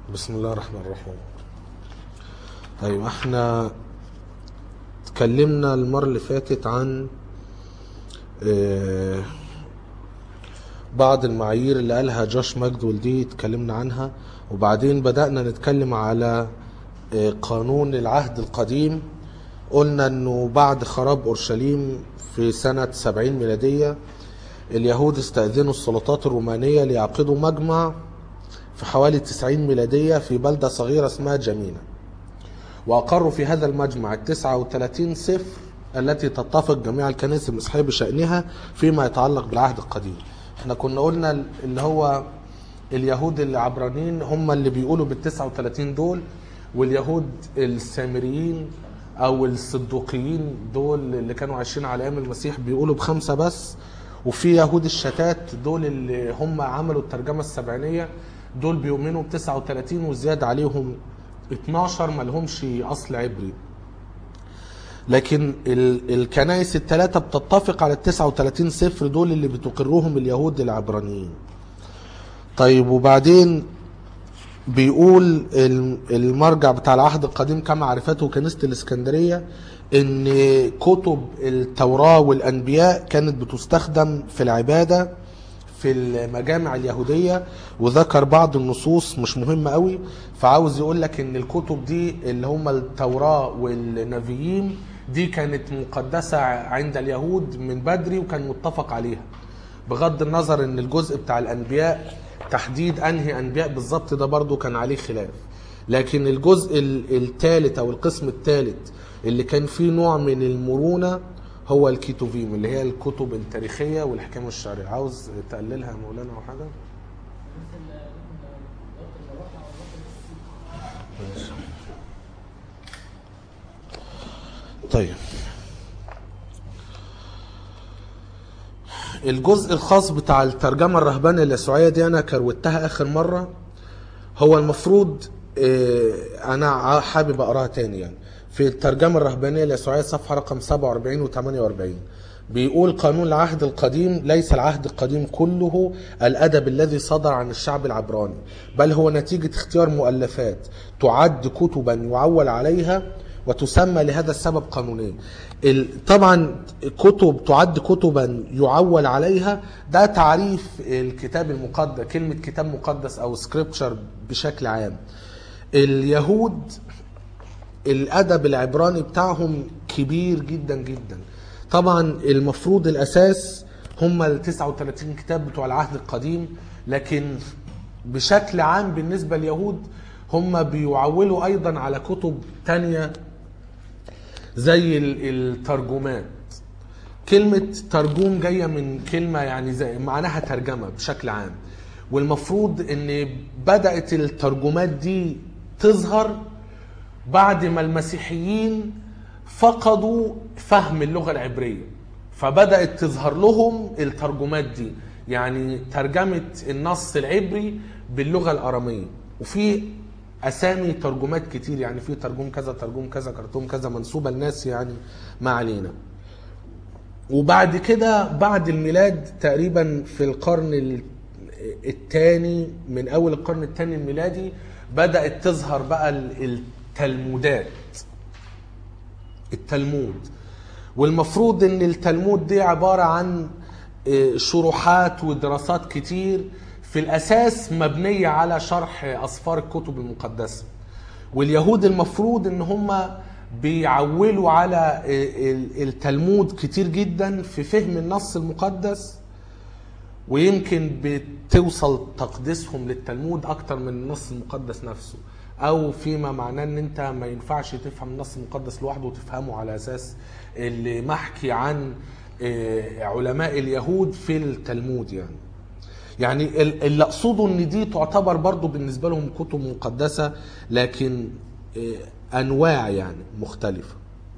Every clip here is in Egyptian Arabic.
بسم الله الرحمن الرحيم طيب احنا اتكلمنا المرة اللي فاتت عن اه بعض المعايير اللي قالها جوش ماجدول دي اتكلمنا عنها وبعدين بدأنا نتكلم على اه قانون العهد القديم قلنا انه بعد خراب اورشليم في سنة 70 ميلادية اليهود استأذنوا السلطات الرومانية ليعقدوا مجمع في حوالي 90 ميلادية في بلدة صغيرة اسمها جمينة وأقروا في هذا المجمع ال 39 سفر التي تتفق جميع الكنائس المسيحية بشأنها فيما يتعلق بالعهد القديم احنا كنا قلنا اللي هو اليهود العبرانيين هم اللي بيقولوا بال 39 دول واليهود السامريين او الصدوقيين دول اللي كانوا عايشين على ايام المسيح بيقولوا بخمسه بس وفي يهود الشتات دول اللي هم عملوا الترجمه السبعينيه دول بيؤمنوا ب 39 وزياده عليهم 12 ما لهمش اصل عبري لكن ال- الكنائس الثلاثه بتتفق على ال 39 سفر دول اللي بتقرهم اليهود العبرانيين طيب وبعدين بيقول الم- المرجع بتاع العهد القديم كما عرفته كنيسة الإسكندرية إن كتب التوراة والأنبياء كانت بتستخدم في العبادة في المجامع اليهودية وذكر بعض النصوص مش مهمة قوي فعاوز يقول لك إن الكتب دي اللي هم التوراة والنبيين دي كانت مقدسة عند اليهود من بدري وكان متفق عليها بغض النظر ان الجزء بتاع الانبياء تحديد انهي انبياء بالظبط ده برضو كان عليه خلاف لكن الجزء الثالث او القسم الثالث اللي كان فيه نوع من المرونة هو الكيتوفيم اللي هي الكتب التاريخية والحكام الشرعية عاوز تقللها يا مولانا او حاجة ماشي. طيب الجزء الخاص بتاع الترجمة الرهبانية اليسوعية دي أنا كروتها آخر مرة هو المفروض آه، أنا حابب أقراها تاني يعني في الترجمة الرهبانية اليسوعية صفحة رقم 47 و 48 بيقول قانون العهد القديم ليس العهد القديم كله الأدب الذي صدر عن الشعب العبراني بل هو نتيجة اختيار مؤلفات تعد كتبا يعول عليها وتسمى لهذا السبب قانونيا ال- طبعا كتب تعد كتبا يعول عليها ده تعريف الكتاب المقدس كلمة كتاب مقدس أو سكريبتشر بشكل عام اليهود الأدب العبراني بتاعهم كبير جدا جدا طبعا المفروض الأساس هم ال 39 كتاب بتوع العهد القديم لكن بشكل عام بالنسبة لليهود هم بيعولوا أيضا على كتب تانية زي ال- الترجمات كلمة ترجوم جاية من كلمة يعني زي معناها ترجمة بشكل عام والمفروض ان بدأت الترجمات دي تظهر بعد ما المسيحيين فقدوا فهم اللغة العبرية فبدأت تظهر لهم الترجمات دي يعني ترجمة النص العبري باللغة الأرامية وفي أسامي ترجمات كتير يعني في ترجم كذا ترجم كذا كرتوم كذا منسوبة لناس يعني ما علينا وبعد كده بعد الميلاد تقريبا في القرن الثاني من اول القرن الثاني الميلادي بدات تظهر بقى ال- التلمودات التلمود والمفروض ان التلمود دي عباره عن آه، شروحات ودراسات كتير في الاساس مبنيه على شرح اسفار الكتب المقدسه واليهود المفروض ان هم بيعولوا على ال- التلمود كتير جدا في فهم النص المقدس ويمكن بتوصل تقديسهم للتلمود اكتر من النص المقدس نفسه او فيما معناه ان انت ما ينفعش تفهم النص المقدس لوحده وتفهمه على اساس اللي محكي عن آه، علماء اليهود في التلمود يعني يعني ال- اللي اقصده ان دي تعتبر برضو بالنسبه لهم كتب مقدسه لكن آه، انواع يعني مختلفه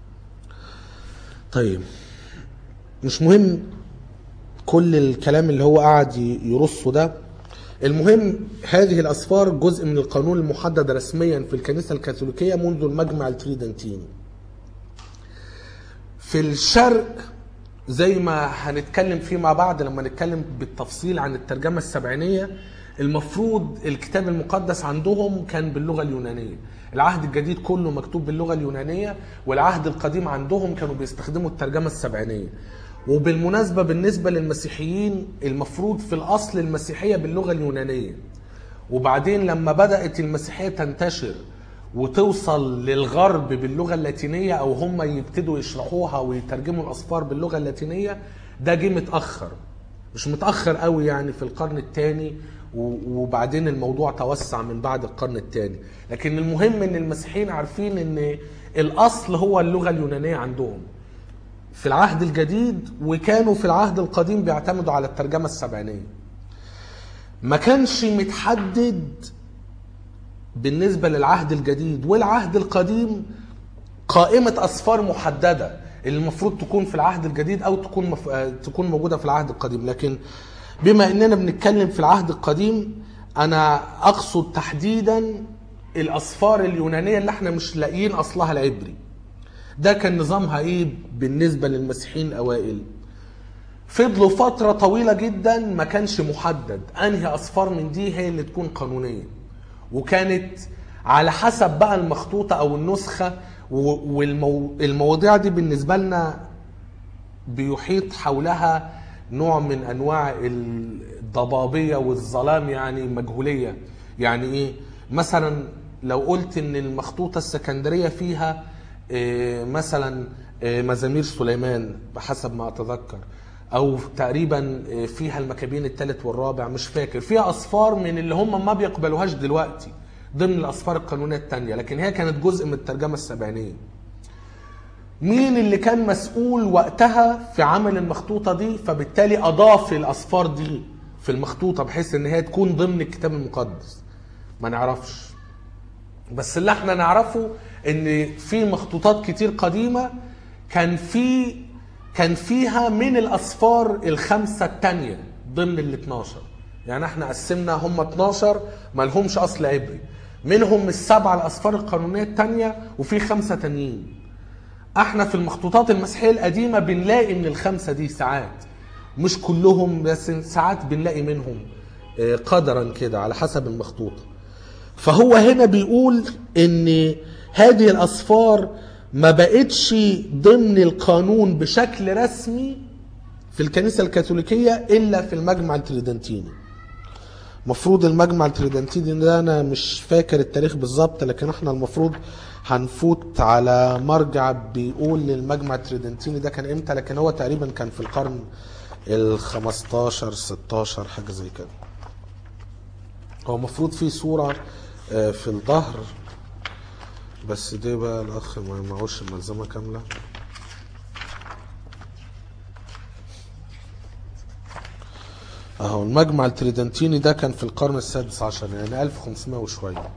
طيب مش مهم كل الكلام اللي هو قاعد ي- يرصه ده المهم هذه الاسفار جزء من القانون المحدد رسميا في الكنيسه الكاثوليكيه منذ المجمع التريدنتيني في الشرق زي ما هنتكلم فيه مع بعض لما نتكلم بالتفصيل عن الترجمة السبعينية المفروض الكتاب المقدس عندهم كان باللغه اليونانيه العهد الجديد كله مكتوب باللغه اليونانيه والعهد القديم عندهم كانوا بيستخدموا الترجمه السبعينيه وبالمناسبه بالنسبه للمسيحيين المفروض في الاصل المسيحيه باللغه اليونانيه وبعدين لما بدات المسيحيه تنتشر وتوصل للغرب باللغه اللاتينيه او هم يبتدوا يشرحوها ويترجموا الاسفار باللغه اللاتينيه ده جه متاخر مش متاخر قوي يعني في القرن الثاني وبعدين الموضوع توسع من بعد القرن الثاني لكن المهم ان المسيحيين عارفين ان الاصل هو اللغه اليونانيه عندهم في العهد الجديد وكانوا في العهد القديم بيعتمدوا على الترجمه السبعينيه ما كانش متحدد بالنسبه للعهد الجديد والعهد القديم قائمه اسفار محدده اللي المفروض تكون في العهد الجديد او تكون مف... آه، تكون موجوده في العهد القديم لكن بما اننا بنتكلم في العهد القديم انا اقصد تحديدا الاسفار اليونانيه اللي احنا مش لاقيين اصلها العبري ده كان نظامها ايه بالنسبه للمسيحيين الاوائل فضلوا فترة طويلة جدا ما كانش محدد انهي اصفار من دي هي اللي تكون قانونية وكانت على حسب بقى المخطوطة او النسخة والمواضيع دي بالنسبة لنا بيحيط حولها نوع من انواع الضبابية والظلام يعني مجهولية يعني ايه مثلا لو قلت ان المخطوطة السكندرية فيها إيه، مثلا إيه، مزامير سليمان بحسب ما اتذكر او تقريبا إيه، فيها المكابين الثالث والرابع مش فاكر فيها اصفار من اللي هم ما بيقبلوهاش دلوقتي ضمن الاسفار القانونيه الثانيه لكن هي كانت جزء من الترجمه السبعينيه مين اللي كان مسؤول وقتها في عمل المخطوطه دي فبالتالي اضاف الاصفار دي في المخطوطه بحيث ان هي تكون ضمن الكتاب المقدس ما نعرفش بس اللي احنا نعرفه ان في مخطوطات كتير قديمه كان في كان فيها من الاصفار الخمسه الثانيه ضمن ال 12 يعني احنا قسمنا هم 12 ما لهمش اصل عبري منهم السبعه الاصفار القانونيه الثانيه وفي خمسه تانيين احنا في المخطوطات المسيحيه القديمه بنلاقي من الخمسه دي ساعات مش كلهم بس ساعات بنلاقي منهم آه، قدرا كده على حسب المخطوطه فهو هنا بيقول ان هذه الاصفار ما بقتش ضمن القانون بشكل رسمي في الكنيسه الكاثوليكيه الا في المجمع التريدنتيني مفروض المجمع التريدنتيني ده انا مش فاكر التاريخ بالظبط لكن احنا المفروض هنفوت على مرجع بيقول للمجمع التريدنتيني ده كان امتى لكن هو تقريبا كان في القرن ال 15 16 حاجه زي كده هو المفروض في صوره آه، في الظهر بس دي بقى الاخ ما معهوش الملزمه كامله اهو المجمع التريدنتيني ده كان في القرن السادس عشر يعني 1500 وشويه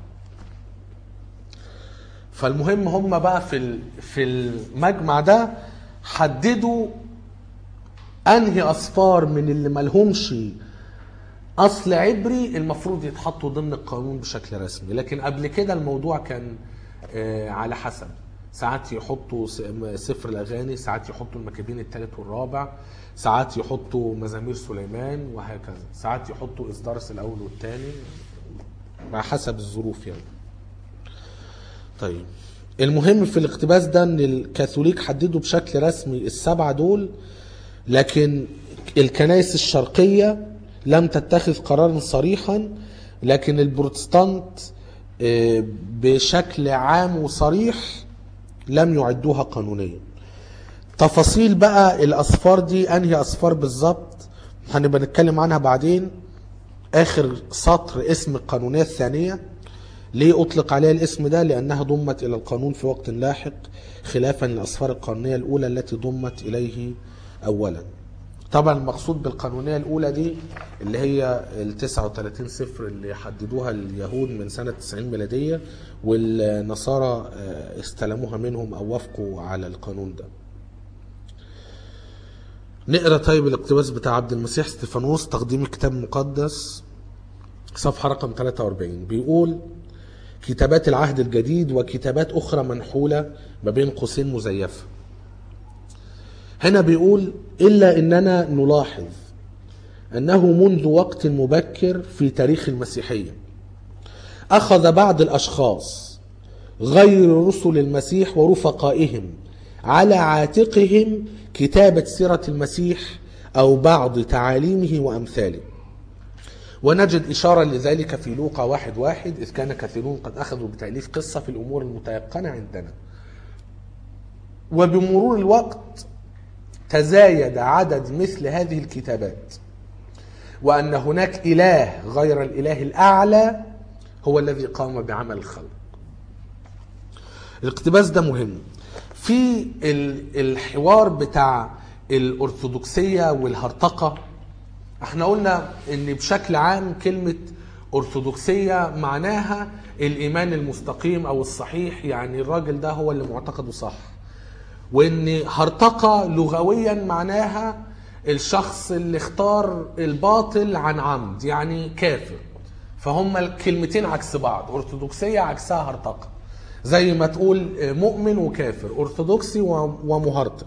فالمهم هم بقى في ال- في المجمع ده حددوا انهي اصفار من اللي ملهمش اصل عبري المفروض يتحطوا ضمن القانون بشكل رسمي لكن قبل كده الموضوع كان آه، على حسب ساعات يحطوا س- م- سفر الاغاني ساعات يحطوا المكابين الثالث والرابع ساعات يحطوا مزامير سليمان وهكذا ساعات يحطوا اصدارس الاول والثاني على حسب الظروف يعني طيب المهم في الاقتباس ده ان الكاثوليك حددوا بشكل رسمي السبعه دول لكن الكنائس الشرقيه لم تتخذ قرارا صريحا لكن البروتستانت آه، بشكل عام وصريح لم يعدوها قانونيا تفاصيل بقى الاصفار دي انهي اصفار بالظبط هنبقى نتكلم عنها بعدين اخر سطر اسم القانونيه الثانيه ليه اطلق عليها الاسم ده لانها ضمت الى القانون في وقت لاحق خلافا للاصفار القانونيه الاولى التي ضمت اليه اولا طبعا المقصود بالقانونيه الاولى دي اللي هي ال 39 صفر اللي حددوها اليهود من سنه 90 ميلاديه والنصارى آه، استلموها منهم او وافقوا على القانون ده نقرا طيب الاقتباس بتاع عبد المسيح ستيفانوس تقديم الكتاب المقدس صفحه رقم 43 بيقول كتابات العهد الجديد وكتابات اخرى منحوله ما بين قوسين مزيفه هنا بيقول الا اننا نلاحظ أنه منذ وقت مبكر في تاريخ المسيحية أخذ بعض الأشخاص غير رسل المسيح ورفقائهم على عاتقهم كتابة سيرة المسيح أو بعض تعاليمه وأمثاله ونجد إشارة لذلك في لوقا واحد واحد إذ كان كثيرون قد أخذوا بتأليف قصة في الأمور المتيقنة عندنا وبمرور الوقت تزايد عدد مثل هذه الكتابات وأن هناك إله غير الإله الأعلى هو الذي قام بعمل الخلق الاقتباس ده مهم في ال- الحوار بتاع الأرثوذكسية والهرطقة احنا قلنا ان بشكل عام كلمة أرثوذكسية معناها الإيمان المستقيم أو الصحيح يعني الراجل ده هو اللي معتقده صح وان هرطقة لغويا معناها الشخص اللي اختار الباطل عن عمد يعني كافر فهم الكلمتين عكس بعض أرثوذكسية عكسها هرطقة زي ما تقول مؤمن وكافر أرثوذكسي ومهرطق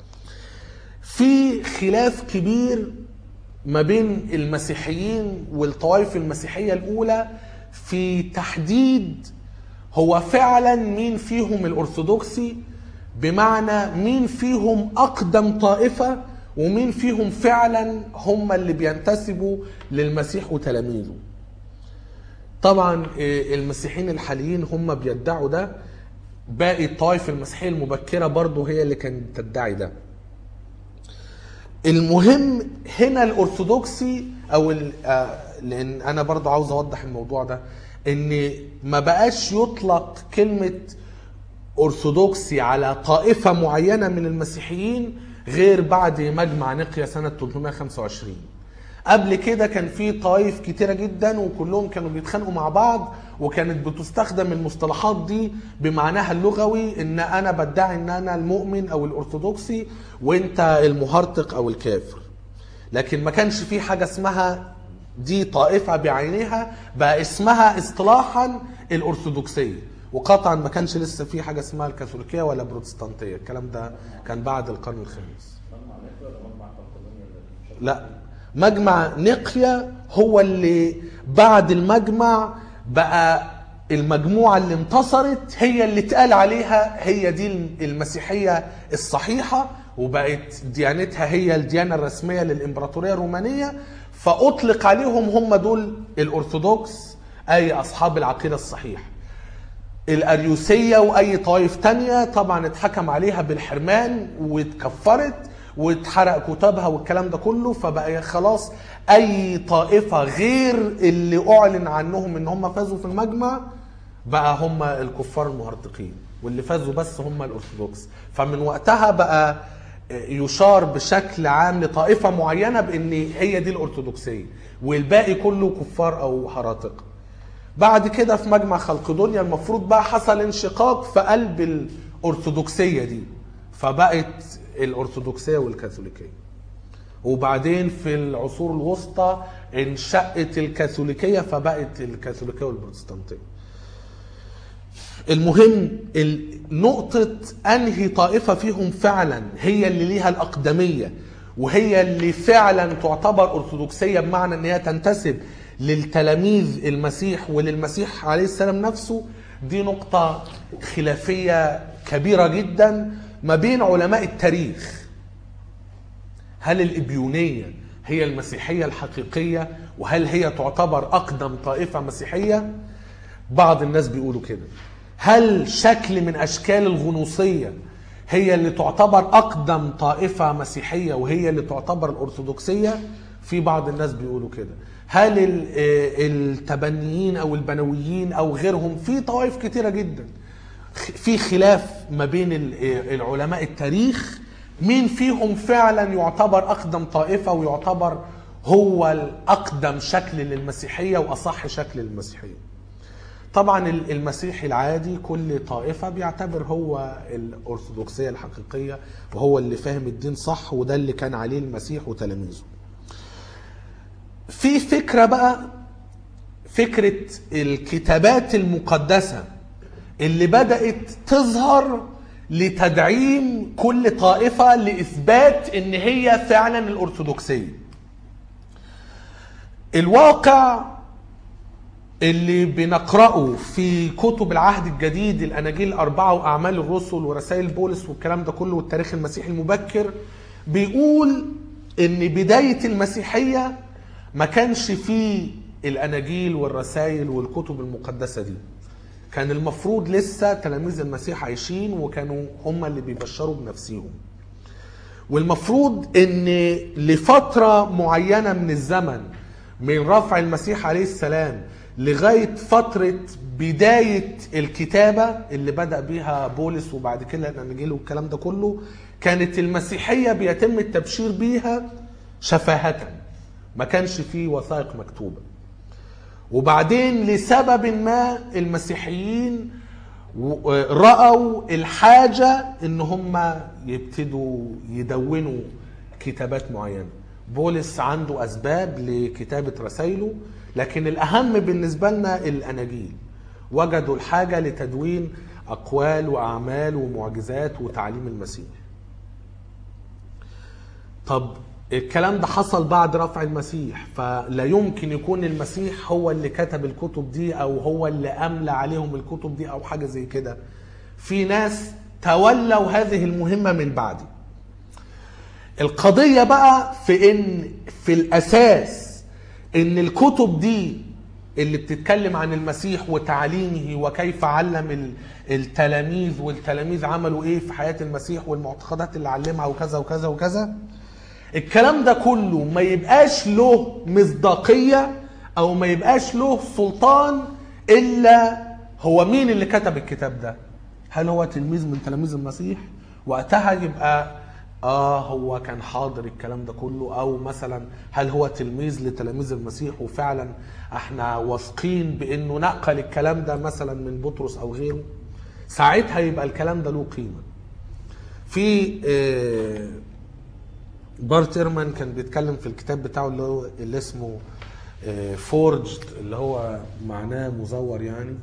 في خلاف كبير ما بين المسيحيين والطوائف المسيحية الأولى في تحديد هو فعلا مين فيهم الأرثوذكسي بمعنى مين فيهم أقدم طائفة ومين فيهم فعلا هم اللي بينتسبوا للمسيح وتلاميذه طبعا آه، المسيحيين الحاليين هم بيدعوا ده باقي الطوائف المسيحية المبكرة برضه هي اللي كانت تدعي ده المهم هنا الارثوذكسي او ال- آه، لان انا برضو عاوز اوضح الموضوع ده ان ما بقاش يطلق كلمه ارثوذكسي على طائفه معينه من المسيحيين غير بعد مجمع نقيا سنه 325 قبل كده كان في طائف كتيرة جدا وكلهم كانوا بيتخانقوا مع بعض وكانت بتستخدم المصطلحات دي بمعناها اللغوي ان انا بدعي ان انا المؤمن او الارثوذكسي وانت المهرطق او الكافر لكن ما كانش في حاجة اسمها دي طائفة بعينها بقى اسمها اصطلاحا الارثوذكسية وقطعا ما كانش لسه في حاجة اسمها الكاثوليكية ولا بروتستانتية الكلام ده كان بعد القرن الخامس لا مجمع نقيا هو اللي بعد المجمع بقى المجموعة اللي انتصرت هي اللي اتقال عليها هي دي المسيحية الصحيحة وبقت ديانتها هي الديانة الرسمية للإمبراطورية الرومانية فأطلق عليهم هم دول الأرثوذكس أي أصحاب العقيدة الصحيحة الأريوسية وأي طائف تانية طبعا اتحكم عليها بالحرمان واتكفرت واتحرق كتابها والكلام ده كله فبقى خلاص أي طائفة غير اللي أعلن عنهم إن هم فازوا في المجمع بقى هم الكفار المهرطقين واللي فازوا بس هم الأرثوذكس فمن وقتها بقى يشار بشكل عام لطائفة معينة بأن هي دي الأرثوذكسية والباقي كله كفار أو هراطقة بعد كده في مجمع خلقدونيا المفروض بقى حصل انشقاق في قلب الأرثوذكسية دي فبقت الأرثوذكسية والكاثوليكية وبعدين في العصور الوسطى انشقت الكاثوليكية فبقت الكاثوليكية والبروتستانتية المهم ال- نقطة أنهي طائفة فيهم فعلا هي اللي ليها الأقدمية وهي اللي فعلا تعتبر أرثوذكسية بمعنى أن هي تنتسب للتلاميذ المسيح وللمسيح عليه السلام نفسه دي نقطة خلافية كبيرة جدا ما بين علماء التاريخ هل الإبيونية هي المسيحية الحقيقية وهل هي تعتبر أقدم طائفة مسيحية بعض الناس بيقولوا كده هل شكل من أشكال الغنوصية هي اللي تعتبر أقدم طائفة مسيحية وهي اللي تعتبر الأرثوذكسية في بعض الناس بيقولوا كده هل ال- آه، التبنيين أو البنويين أو غيرهم في طوائف كتيرة جدا في خلاف ما بين ال- آه، العلماء التاريخ مين فيهم فعلا يعتبر أقدم طائفة ويعتبر هو الأقدم شكل للمسيحية وأصح شكل للمسيحية طبعا ال- المسيحي العادي كل طائفة بيعتبر هو الأرثوذكسية الحقيقية وهو اللي فاهم الدين صح وده اللي كان عليه المسيح وتلاميذه في فكرة بقى فكرة الكتابات المقدسة اللي بدأت تظهر لتدعيم كل طائفة لإثبات إن هي فعلا الأرثوذكسية الواقع اللي بنقرأه في كتب العهد الجديد الأناجيل الأربعة وأعمال الرسل ورسائل بولس والكلام ده كله والتاريخ المسيحي المبكر بيقول إن بداية المسيحية ما كانش فيه الأناجيل والرسائل والكتب المقدسة دي كان المفروض لسه تلاميذ المسيح عايشين وكانوا هم اللي بيبشروا بنفسهم والمفروض ان لفترة معينة من الزمن من رفع المسيح عليه السلام لغاية فترة بداية الكتابة اللي بدأ بيها بولس وبعد كده الأناجيل والكلام ده كله كانت المسيحية بيتم التبشير بيها شفاهة ما كانش فيه وثائق مكتوبة وبعدين لسبب ما المسيحيين و- رأوا الحاجة ان هم يبتدوا يدونوا كتابات معينة بولس عنده اسباب لكتابة رسائله لكن الاهم بالنسبة لنا الاناجيل وجدوا الحاجة لتدوين اقوال واعمال ومعجزات وتعليم المسيح طب الكلام ده حصل بعد رفع المسيح فلا يمكن يكون المسيح هو اللي كتب الكتب دي او هو اللي املى عليهم الكتب دي او حاجه زي كده في ناس تولوا هذه المهمه من بعدي القضيه بقى في ان في الاساس ان الكتب دي اللي بتتكلم عن المسيح وتعليمه وكيف علم ال- التلاميذ والتلاميذ عملوا ايه في حياه المسيح والمعتقدات اللي علمها وكذا وكذا وكذا الكلام ده كله ما يبقاش له مصداقية او ما يبقاش له سلطان الا هو مين اللي كتب الكتاب ده هل هو تلميذ من تلاميذ المسيح وقتها يبقى اه هو كان حاضر الكلام ده كله او مثلا هل هو تلميذ لتلاميذ المسيح وفعلا احنا واثقين بانه نقل الكلام ده مثلا من بطرس او غيره ساعتها يبقى الكلام ده له قيمه في آه بارت ايرمان كان بيتكلم في الكتاب بتاعه اللي هو اللي اسمه فورجد اللي هو معناه مزور يعني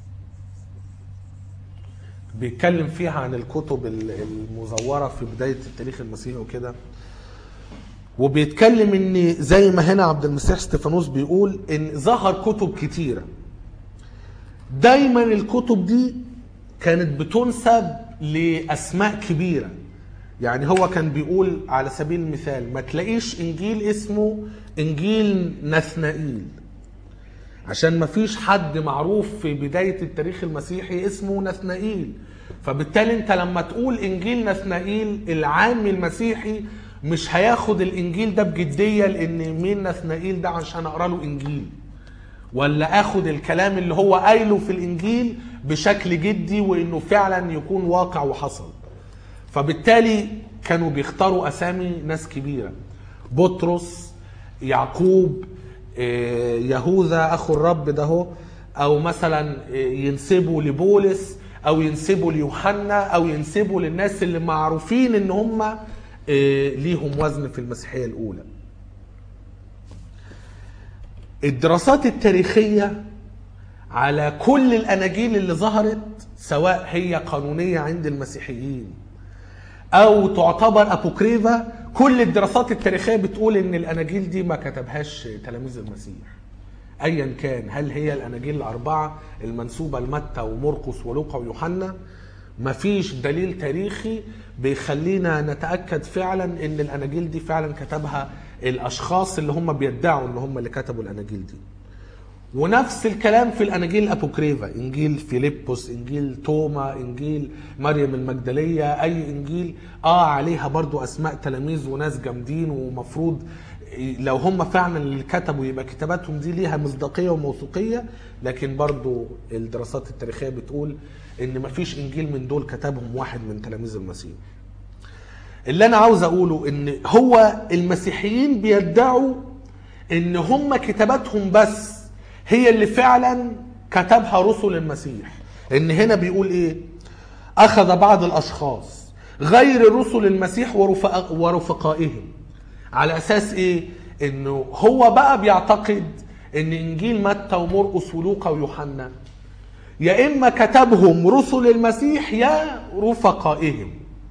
بيتكلم فيها عن الكتب ال- المزوره في بدايه التاريخ المسيحي وكده وبيتكلم ان زي ما هنا عبد المسيح استفانوس بيقول ان ظهر كتب كتيره دايما الكتب دي كانت بتنسب لاسماء كبيره يعني هو كان بيقول على سبيل المثال ما تلاقيش انجيل اسمه انجيل نثنائيل عشان ما فيش حد معروف في بداية التاريخ المسيحي اسمه نثنائيل فبالتالي انت لما تقول انجيل نثنائيل العام المسيحي مش هياخد الانجيل ده بجدية لان مين نثنائيل ده عشان اقرا له انجيل ولا اخد الكلام اللي هو قايله في الانجيل بشكل جدي وانه فعلا يكون واقع وحصل فبالتالي كانوا بيختاروا اسامي ناس كبيره بطرس يعقوب آه، يهوذا اخو الرب ده هو او مثلا آه، ينسبوا لبولس او ينسبوا ليوحنا او ينسبوا للناس اللي معروفين ان هم آه، ليهم وزن في المسيحيه الاولى الدراسات التاريخيه على كل الاناجيل اللي ظهرت سواء هي قانونيه عند المسيحيين او تعتبر ابوكريفا كل الدراسات التاريخيه بتقول ان الاناجيل دي ما كتبهاش تلاميذ المسيح ايا كان هل هي الاناجيل الاربعه المنسوبه لمتى ومرقس ولوقا ويوحنا مفيش دليل تاريخي بيخلينا نتاكد فعلا ان الاناجيل دي فعلا كتبها الاشخاص اللي هم بيدعوا ان هم اللي كتبوا الاناجيل دي ونفس الكلام في الاناجيل الابوكريفا انجيل فيليبوس انجيل توما انجيل مريم المجدليه اي انجيل اه عليها برضو اسماء تلاميذ وناس جامدين ومفروض لو هم فعلا اللي كتبوا يبقى كتاباتهم دي ليها مصداقيه وموثوقيه لكن برضو الدراسات التاريخيه بتقول ان مفيش انجيل من دول كتبهم واحد من تلاميذ المسيح اللي انا عاوز اقوله ان هو المسيحيين بيدعوا ان هم كتاباتهم بس هي اللي فعلا كتبها رسل المسيح ان هنا بيقول ايه اخذ بعض الاشخاص غير رسل المسيح ورفق ورفقائهم على اساس ايه انه هو بقى بيعتقد ان انجيل متى ومرقس ولوقا ويوحنا يا اما كتبهم رسل المسيح يا رفقائهم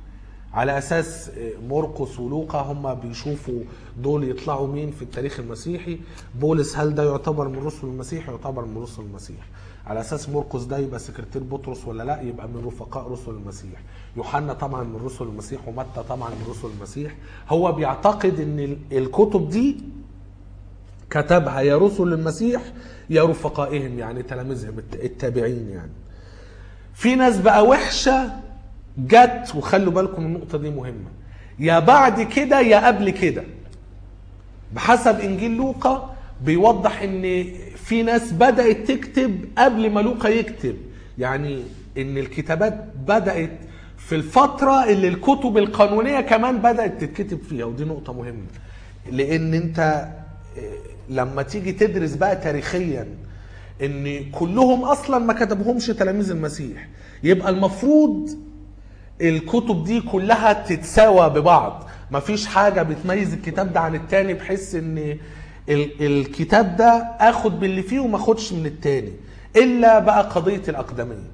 على اساس مرقس ولوقا هم بيشوفوا دول يطلعوا مين في التاريخ المسيحي بولس هل ده يعتبر من رسل المسيح يعتبر من رسل المسيح على اساس مرقس ده يبقى سكرتير بطرس ولا لا يبقى من رفقاء رسل المسيح يوحنا طبعا من رسل المسيح ومتى طبعا من رسل المسيح هو بيعتقد ان ال- الكتب دي كتبها يا رسل المسيح يا رفقائهم يعني تلاميذهم الت- التابعين يعني في ناس بقى وحشه جت وخلوا بالكم النقطه دي مهمه يا بعد كده يا قبل كده بحسب انجيل لوقا بيوضح ان في ناس بدات تكتب قبل ما لوقا يكتب يعني ان الكتابات بدات في الفتره اللي الكتب القانونيه كمان بدات تتكتب فيها ودي نقطه مهمه لان انت آه، لما تيجي تدرس بقى تاريخيا ان كلهم اصلا ما كتبهمش تلاميذ المسيح يبقى المفروض الكتب دي كلها تتساوى ببعض مفيش حاجة بتميز الكتاب ده عن التاني بحيث ان ال- الكتاب ده اخد باللي فيه وما اخدش من التاني الا بقى قضية الاقدمية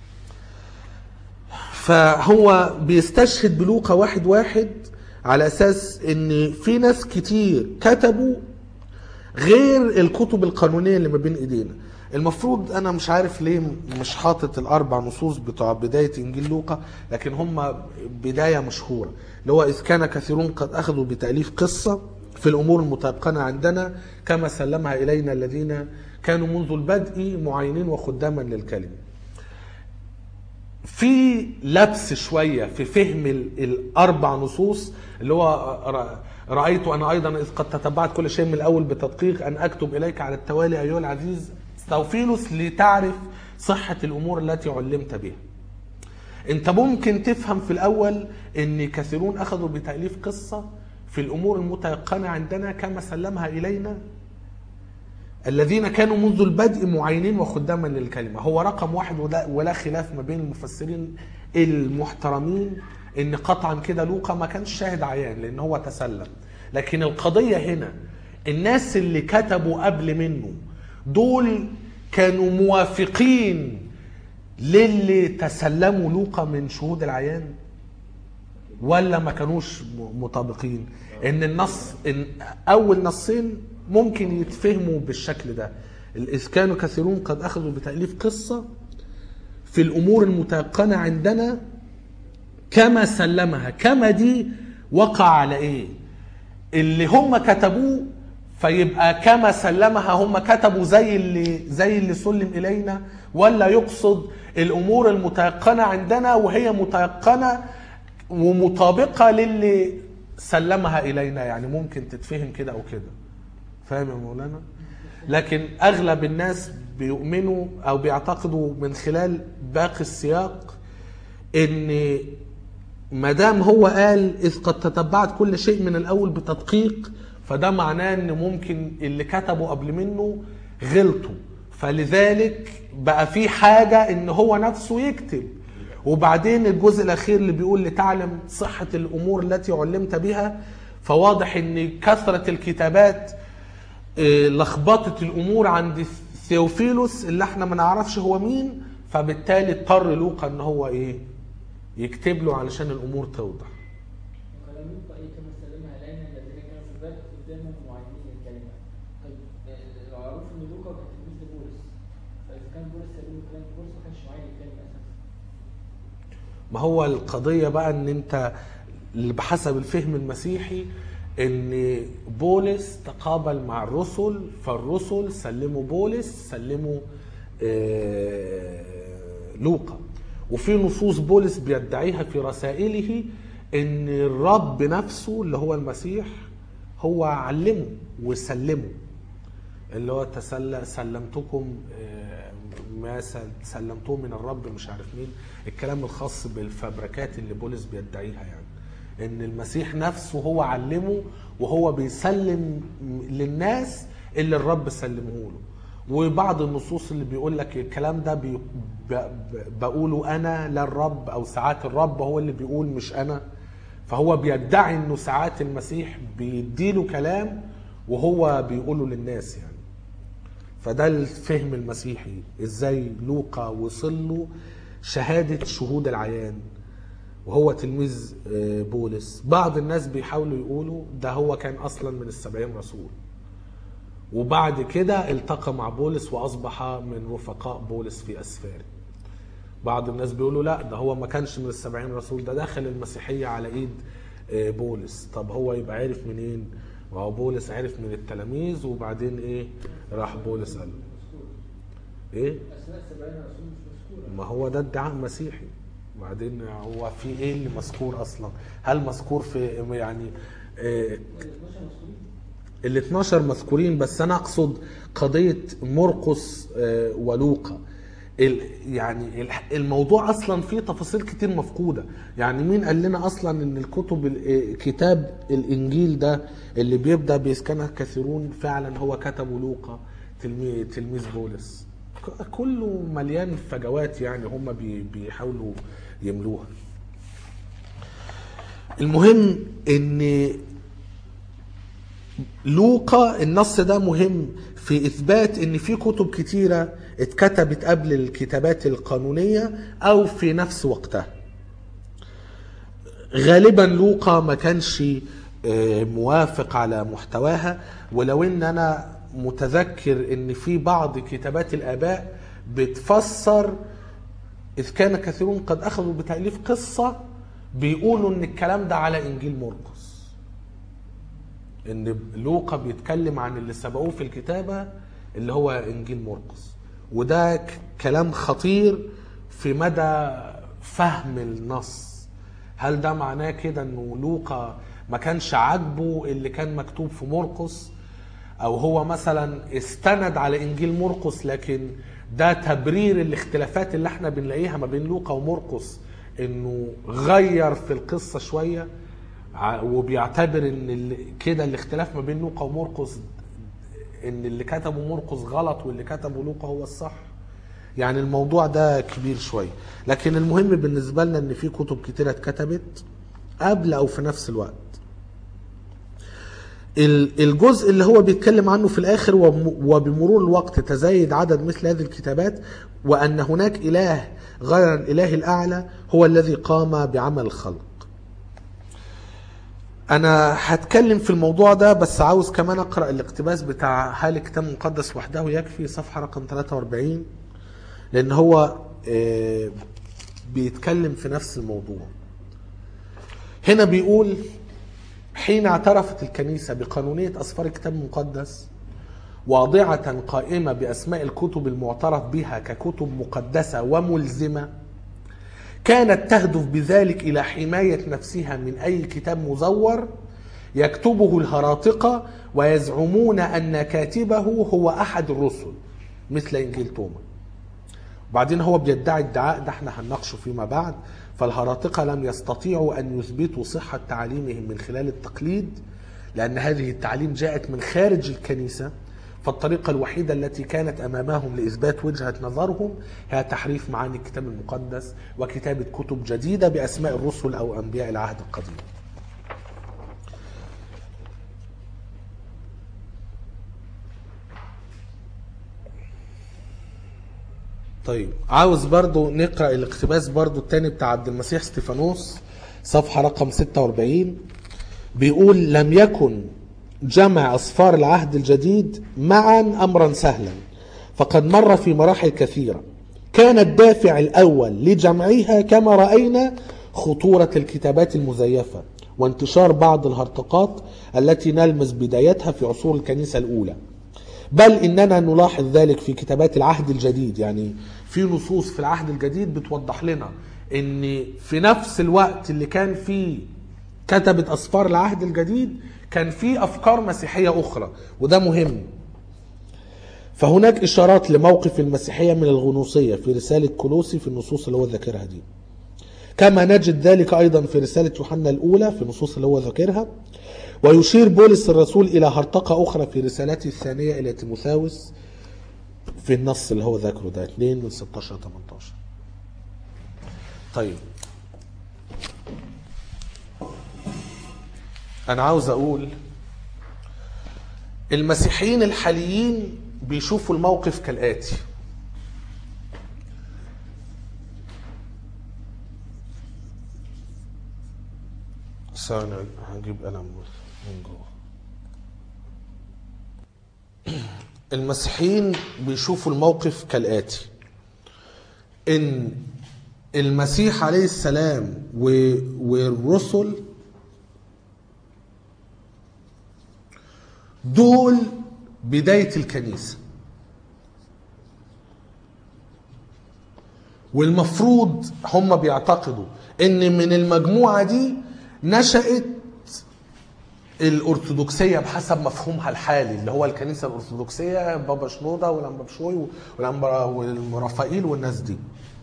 فهو بيستشهد بلوقا واحد واحد على اساس ان في ناس كتير كتبوا غير الكتب القانونيه اللي ما بين ايدينا المفروض انا مش عارف ليه مش حاطط الاربع نصوص بتوع بدايه انجيل لوقا لكن هم بدايه مشهوره اللي هو اذ كان كثيرون قد اخذوا بتاليف قصه في الامور المتيقنه عندنا كما سلمها الينا الذين كانوا منذ البدء معينين وخداما للكلمه في لبس شوية في فهم ال- الأربع نصوص اللي هو ر- رأيت أنا أيضا إذ قد تتبعت كل شيء من الأول بتدقيق أن أكتب إليك على التوالي أيها العزيز ستوفيلوس لتعرف صحة الأمور التي علمت بها أنت ممكن تفهم في الأول أن كثيرون أخذوا بتأليف قصة في الأمور المتيقنة عندنا كما سلمها إلينا الذين كانوا منذ البدء معينين وخداما للكلمة هو رقم واحد ولا, ولا خلاف ما بين المفسرين المحترمين ان قطعا كده لوقا ما كانش شاهد عيان لان هو تسلم لكن القضية هنا الناس اللي كتبوا قبل منه دول كانوا موافقين للي تسلموا لوقا من شهود العيان ولا ما كانوش م- مطابقين ان النص إن اول نصين ممكن يتفهموا بالشكل ده اذ كانوا كثيرون قد اخذوا بتاليف قصه في الامور المتيقنه عندنا كما سلمها كما دي وقع على ايه اللي هم كتبوه فيبقى كما سلمها هم كتبوا زي اللي زي اللي سلم الينا ولا يقصد الامور المتيقنه عندنا وهي متيقنه ومطابقه للي سلمها الينا يعني ممكن تتفهم كده او كده فاهم يا مولانا لكن اغلب الناس بيؤمنوا او بيعتقدوا من خلال باقي السياق ان ما دام هو قال اذ قد تتبعت كل شيء من الاول بتدقيق فده معناه ان ممكن اللي كتبوا قبل منه غلطوا فلذلك بقى في حاجه ان هو نفسه يكتب وبعدين الجزء الاخير اللي بيقول لتعلم صحه الامور التي علمت بها فواضح ان كثره الكتابات آه، لخبطت الامور عند ثيوفيلوس اللي احنا ما نعرفش هو مين فبالتالي اضطر لوقا ان هو ايه يكتب له علشان الامور توضح وكلام لوقا ايه كما سلمها الينا الذين كانوا في البدء قدامهم معينين للكلمه. طيب آه، المعروف ان لوقا كان تلميذ لبولس. فاذا كان بولس سلم كلام بولس ما كانش معين للكلمه اساسا. ما هو القضية بقى ان انت اللي بحسب الفهم المسيحي ان بولس تقابل مع الرسل فالرسل سلموا بولس سلموا آه، لوقا وفي نصوص بولس بيدعيها في رسائله ان الرب نفسه اللي هو المسيح هو علمه وسلمه اللي هو تسل سلمتكم آه، ما سل- سلمتوه من الرب مش عارف مين الكلام الخاص بالفبركات اللي بولس بيدعيها يعني ان المسيح نفسه هو علمه وهو بيسلم للناس اللي الرب سلمه له وبعض النصوص اللي بيقول لك الكلام ده بي ب- ب- بقوله انا لا الرب او ساعات الرب هو اللي بيقول مش انا فهو بيدعي انه ساعات المسيح بيديله كلام وهو بيقوله للناس يعني فده الفهم المسيحي ازاي لوقا وصل له شهادة شهود العيان وهو تلميذ آه، بولس بعض الناس بيحاولوا يقولوا ده هو كان اصلا من السبعين رسول وبعد كده التقى مع بولس واصبح من رفقاء بولس في اسفاره بعض الناس بيقولوا لا ده هو ما كانش من السبعين رسول ده دخل المسيحية على ايد آه، بولس طب هو يبقى عارف منين وهو بولس عرف من التلاميذ وبعدين ايه راح بولس قال له. ايه اسماء السبعين رسول مش مذكوره ما هو ده ادعاء مسيحي وبعدين هو في ايه اللي مذكور اصلا هل مذكور في يعني آه، ال 12 مذكورين ال 12 مذكورين بس انا اقصد قضيه مرقس آه، ولوقا ال- يعني الح- الموضوع اصلا فيه تفاصيل كتير مفقوده يعني مين قال لنا اصلا ان الكتب ال- آه، كتاب الانجيل ده اللي بيبدا بيسكنها كثيرون فعلا هو كتبه لوقا تلميذ تلميذ بولس ك- كله مليان فجوات يعني هم بي- بيحاولوا يملوها المهم ان لوقا النص ده مهم في اثبات ان في كتب كتيره اتكتبت قبل الكتابات القانونيه او في نفس وقتها غالبا لوقا ما كانش آه، موافق على محتواها ولو ان انا متذكر ان في بعض كتابات الاباء بتفسر اذ كان كثيرون قد اخذوا بتاليف قصه بيقولوا ان الكلام ده على انجيل مرقس ان لوقا بيتكلم عن اللي سبقوه في الكتابه اللي هو انجيل مرقس وده ك- كلام خطير في مدى فهم النص هل ده معناه كده انه لوقا ما كانش عاجبه اللي كان مكتوب في مرقس او هو مثلا استند على انجيل مرقس لكن ده تبرير الاختلافات اللي احنا بنلاقيها ما بين لوقا ومرقس انه غير في القصه شويه ع- وبيعتبر ان ال- كده الاختلاف ما بين لوقا ومرقس ان اللي كتبه مرقس غلط واللي كتبه لوقا هو الصح يعني الموضوع ده كبير شويه لكن المهم بالنسبه لنا ان في كتب كتيره اتكتبت قبل او في نفس الوقت ال- الجزء اللي هو بيتكلم عنه في الاخر وم- وبمرور الوقت تزايد عدد مثل هذه الكتابات وان هناك اله غير الاله الاعلى هو الذي قام بعمل الخلق انا هتكلم في الموضوع ده بس عاوز كمان اقرا الاقتباس بتاع هل الكتاب المقدس وحده يكفي صفحه رقم 43 لان هو آه، بيتكلم في نفس الموضوع هنا بيقول حين اعترفت الكنيسة بقانونية أسفار الكتاب المقدس واضعة قائمة بأسماء الكتب المعترف بها ككتب مقدسة وملزمة كانت تهدف بذلك إلى حماية نفسها من أي كتاب مزور يكتبه الهراطقة ويزعمون أن كاتبه هو أحد الرسل مثل إنجيل توما وبعدين هو بيدعي ادعاء ده احنا هنناقشه فيما بعد فالهراطقة لم يستطيعوا أن يثبتوا صحة تعاليمهم من خلال التقليد لأن هذه التعليم جاءت من خارج الكنيسة فالطريقة الوحيدة التي كانت أمامهم لإثبات وجهة نظرهم هي تحريف معاني الكتاب المقدس وكتابة كتب جديدة بأسماء الرسل أو أنبياء العهد القديم طيب عاوز برضو نقرأ الاقتباس برضو التاني بتاع عبد المسيح ستيفانوس صفحة رقم 46 بيقول لم يكن جمع أصفار العهد الجديد معا أمرا سهلا فقد مر في مراحل كثيرة كان الدافع الأول لجمعها كما رأينا خطورة الكتابات المزيفة وانتشار بعض الهرطقات التي نلمس بدايتها في عصور الكنيسة الأولى بل اننا نلاحظ ذلك في كتابات العهد الجديد يعني في نصوص في العهد الجديد بتوضح لنا ان في نفس الوقت اللي كان فيه كتبت اسفار العهد الجديد كان في افكار مسيحيه اخرى وده مهم فهناك اشارات لموقف المسيحيه من الغنوصيه في رساله كولوسي في النصوص اللي هو ذاكرها دي كما نجد ذلك ايضا في رساله يوحنا الاولى في النصوص اللي هو ذاكرها ويشير بولس الرسول الى هرطقه اخرى في رسالته الثانيه الى تيموثاوس في النص اللي هو ذاكره ده 2 من 16 ل 18 طيب انا عاوز اقول المسيحيين الحاليين بيشوفوا الموقف كالاتي ثانية هجيب قلم من جوه المسيحيين بيشوفوا الموقف كالآتي إن المسيح عليه السلام و- والرسل دول بداية الكنيسة والمفروض هم بيعتقدوا ان من المجموعة دي نشأت الأرثوذكسية بحسب مفهومها الحالي اللي هو الكنيسة الأرثوذكسية بابا شنودة والأنبا بشوي والأنبا والرافائيل والناس دي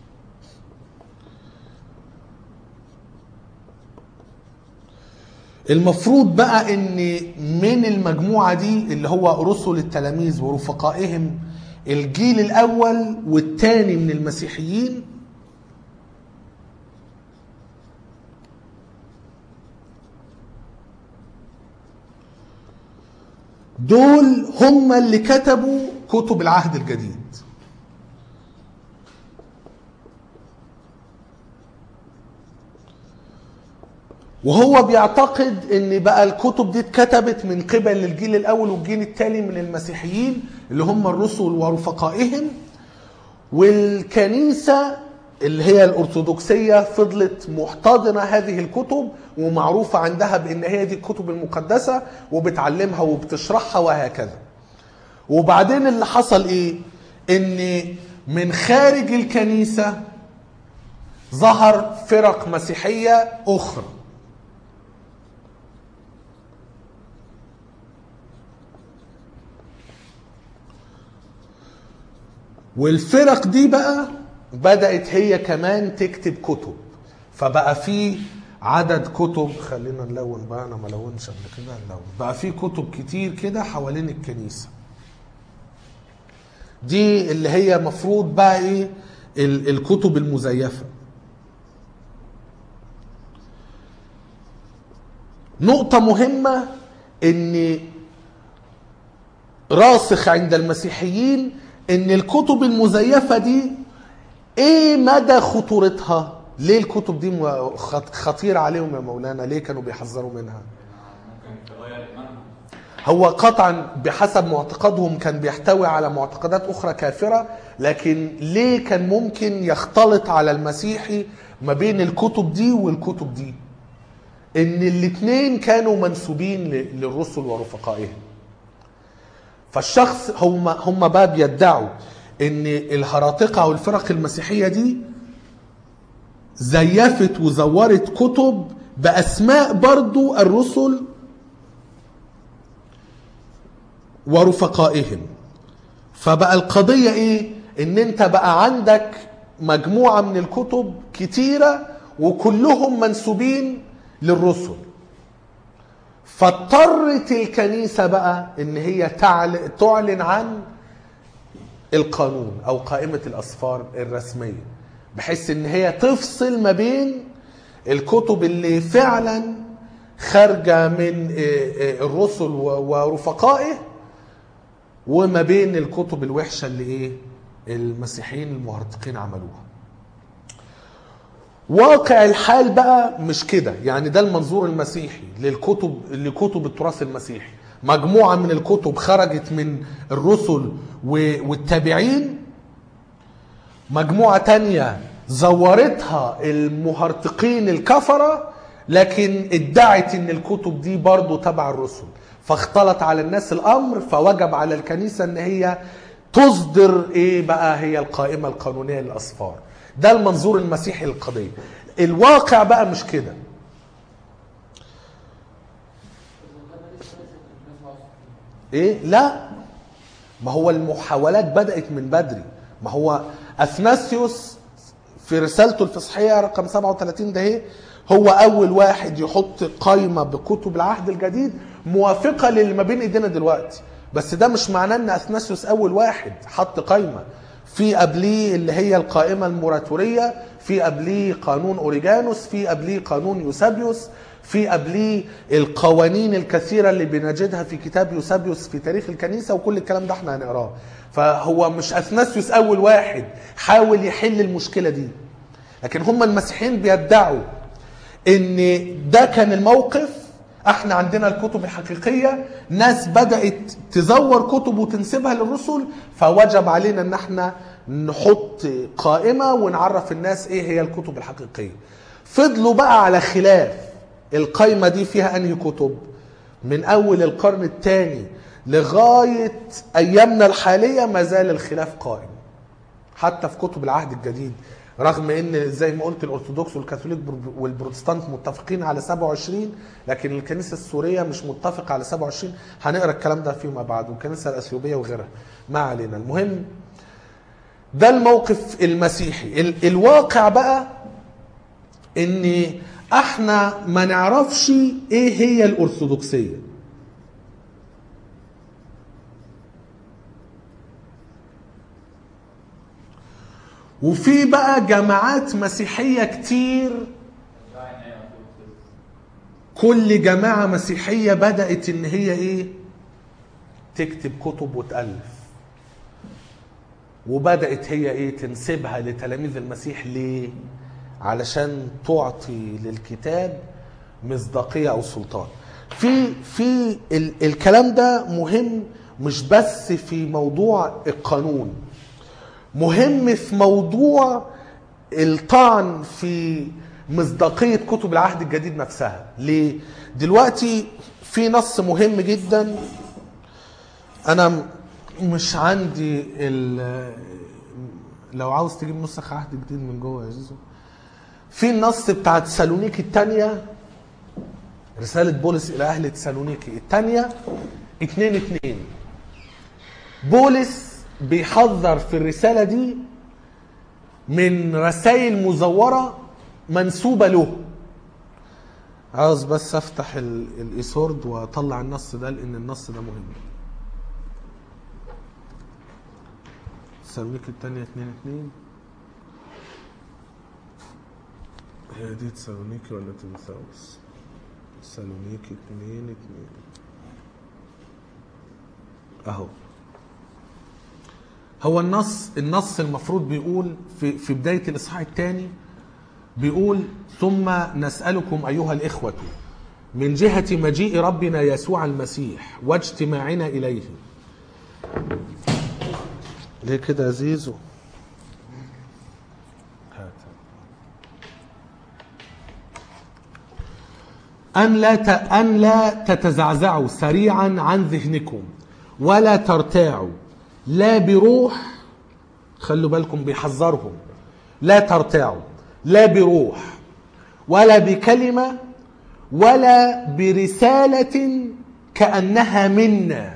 المفروض بقى ان من المجموعة دي اللي هو رسل التلاميذ ورفقائهم الجيل الاول والثاني من المسيحيين دول هم اللي كتبوا كتب العهد الجديد وهو بيعتقد ان بقى الكتب دي اتكتبت من قبل الجيل الاول والجيل التالي من المسيحيين اللي هم الرسل ورفقائهم والكنيسه اللي هي الارثوذكسيه فضلت محتضنه هذه الكتب ومعروفه عندها بان هي دي الكتب المقدسه وبتعلمها وبتشرحها وهكذا وبعدين اللي حصل ايه ان من خارج الكنيسه ظهر فرق مسيحيه اخرى والفرق دي بقى بدأت هي كمان تكتب كتب فبقى في عدد كتب خلينا نلون بقى انا ما لونش قبل كده نلون بقى في كتب كتير كده حوالين الكنيسه دي اللي هي مفروض بقى ايه ال- الكتب المزيفه نقطه مهمه ان راسخ عند المسيحيين ان الكتب المزيفه دي ايه مدى خطورتها ليه الكتب دي م- خط- خطيره عليهم يا مولانا ليه كانوا بيحذروا منها ممكن تغير ايمانهم هو قطعا بحسب معتقدهم كان بيحتوي على معتقدات اخرى كافره لكن ليه كان ممكن يختلط على المسيحي ما بين الكتب دي والكتب دي ان الاثنين كانوا منسوبين ل- للرسل ورفقائهم فالشخص هم هم بقى بيدعوا ان الهراطقه او الفرق المسيحيه دي زيفت وزورت كتب باسماء برضو الرسل ورفقائهم فبقى القضية ايه ان انت بقى عندك مجموعة من الكتب كتيرة وكلهم منسوبين للرسل فاضطرت الكنيسة بقى ان هي تعل- تعلن عن القانون او قائمة الاسفار الرسمية بحيث ان هي تفصل ما بين الكتب اللي فعلا خارجة من آه، آه، الرسل و- ورفقائه وما بين الكتب الوحشه اللي ايه المسيحيين المهرطقين عملوها واقع الحال بقى مش كده يعني ده المنظور المسيحي للكتب لكتب التراث المسيحي مجموعه من الكتب خرجت من الرسل و- والتابعين مجموعه تانية زورتها المهرطقين الكفره لكن ادعت ان الكتب دي برضو تبع الرسل فاختلط على الناس الامر فوجب على الكنيسه ان هي تصدر ايه بقى هي القائمه القانونيه للاسفار ده المنظور المسيحي للقضيه الواقع بقى مش كده ايه لا ما هو المحاولات بدات من بدري ما هو اثناسيوس في رسالته الفصحيه رقم 37 ده ايه هو اول واحد يحط قائمه بكتب العهد الجديد موافقه للي ما بين ايدينا دلوقتي بس ده مش معناه ان اثناسيوس اول واحد حط قائمه في قبليه اللي هي القائمه الموراتوريه في قبليه قانون اوريجانوس في قبليه قانون يوسابيوس في قبليه القوانين الكثيرة اللي بنجدها في كتاب يوسابيوس في تاريخ الكنيسة وكل الكلام ده احنا هنقراه فهو مش أثناسيوس أول واحد حاول يحل المشكلة دي لكن هم المسيحيين بيدعوا ان ده كان الموقف احنا عندنا الكتب الحقيقية ناس بدأت تزور كتب وتنسبها للرسل فوجب علينا ان احنا نحط قائمة ونعرف الناس ايه هي الكتب الحقيقية فضلوا بقى على خلاف القائمة دي فيها انهي كتب من اول القرن الثاني لغاية ايامنا الحالية ما زال الخلاف قائم حتى في كتب العهد الجديد رغم ان زي ما قلت الارثوذكس والكاثوليك والبروتستانت متفقين على 27 لكن الكنيسه السوريه مش متفقه على 27 هنقرا الكلام ده فيما بعد والكنيسه الاثيوبيه وغيرها ما علينا المهم ده الموقف المسيحي ال- الواقع بقى ان احنا ما نعرفش ايه هي الارثوذكسيه وفي بقى جماعات مسيحية كتير كل جماعة مسيحية بدأت إن هي إيه؟ تكتب كتب وتألف. وبدأت هي إيه؟ تنسبها لتلاميذ المسيح ليه؟ علشان تعطي للكتاب مصداقية أو سلطان. في في ال الكلام ده مهم مش بس في موضوع القانون. مهم في موضوع الطعن في مصداقية كتب العهد الجديد نفسها ليه؟ دلوقتي في نص مهم جدا أنا م- مش عندي ال لو عاوز تجيب نسخ عهد جديد من جوه يا زيزو في النص بتاع تسالونيكي الثانية رسالة بولس إلى أهل تسالونيكي الثانية اتنين اتنين بولس بيحذر في الرسالة دي من رسائل مزورة منسوبة له عاوز بس افتح ال- الايسورد واطلع النص ده لان النص ده مهم تسالونيك التانية اتنين اتنين هي دي تسالونيكي ولا تيموثاوس تسالونيكي اتنين اتنين اهو هو النص النص المفروض بيقول في في بدايه الاصحاح الثاني بيقول ثم نسالكم ايها الاخوه من جهه مجيء ربنا يسوع المسيح واجتماعنا اليه ليه كده يا زيزو هات. أن لا ت... أن لا تتزعزعوا سريعا عن ذهنكم ولا ترتاعوا لا بروح خلوا بالكم بيحذرهم لا ترتاعوا لا بروح ولا بكلمة ولا برسالة كأنها منا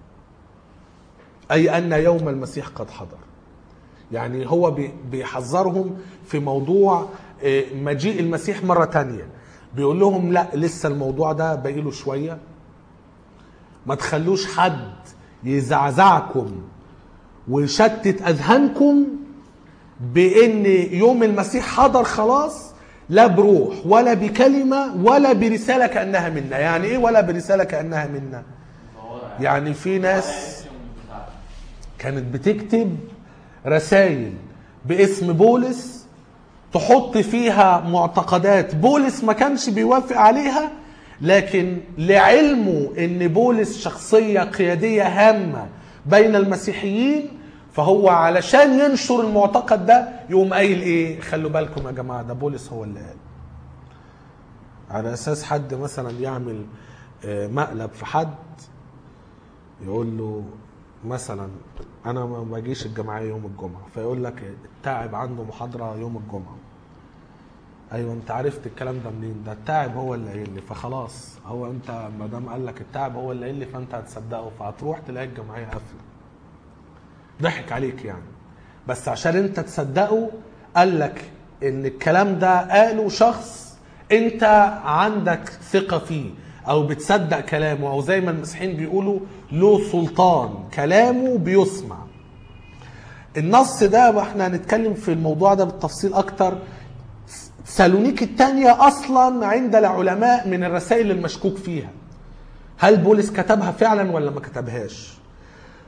أي أن يوم المسيح قد حضر يعني هو بي- بيحذرهم في موضوع آه، مجيء المسيح مرة تانية بيقول لهم لا لسه الموضوع ده باقي له شوية ما تخلوش حد يزعزعكم ويشتت أذهانكم بأن يوم المسيح حضر خلاص لا بروح ولا بكلمة ولا برسالة كأنها منا يعني إيه ولا برسالة كأنها منا يعني في ناس كانت بتكتب رسائل باسم بولس تحط فيها معتقدات بولس ما كانش بيوافق عليها لكن لعلمه ان بولس شخصية قيادية هامة بين المسيحيين فهو علشان ينشر المعتقد ده يقوم قايل ايه خلوا بالكم يا جماعة ده بولس هو اللي قال على اساس حد مثلا يعمل آه، مقلب في حد يقول له مثلا انا ما باجيش الجمعيه يوم الجمعه فيقول لك التاعب عنده محاضره يوم الجمعه ايوه انت عرفت الكلام ده منين ده التاعب هو اللي قايل لي فخلاص هو انت ما دام قال لك التاعب هو اللي قايل لي فانت هتصدقه فهتروح تلاقي الجمعيه قافله ضحك عليك يعني بس عشان انت تصدقه قال لك ان الكلام ده قاله شخص انت عندك ثقه فيه او بتصدق كلامه او زي ما المسيحيين بيقولوا له سلطان كلامه بيسمع النص ده واحنا هنتكلم في الموضوع ده بالتفصيل اكتر سالونيك الثانية اصلا عند العلماء من الرسائل المشكوك فيها هل بولس كتبها فعلا ولا ما كتبهاش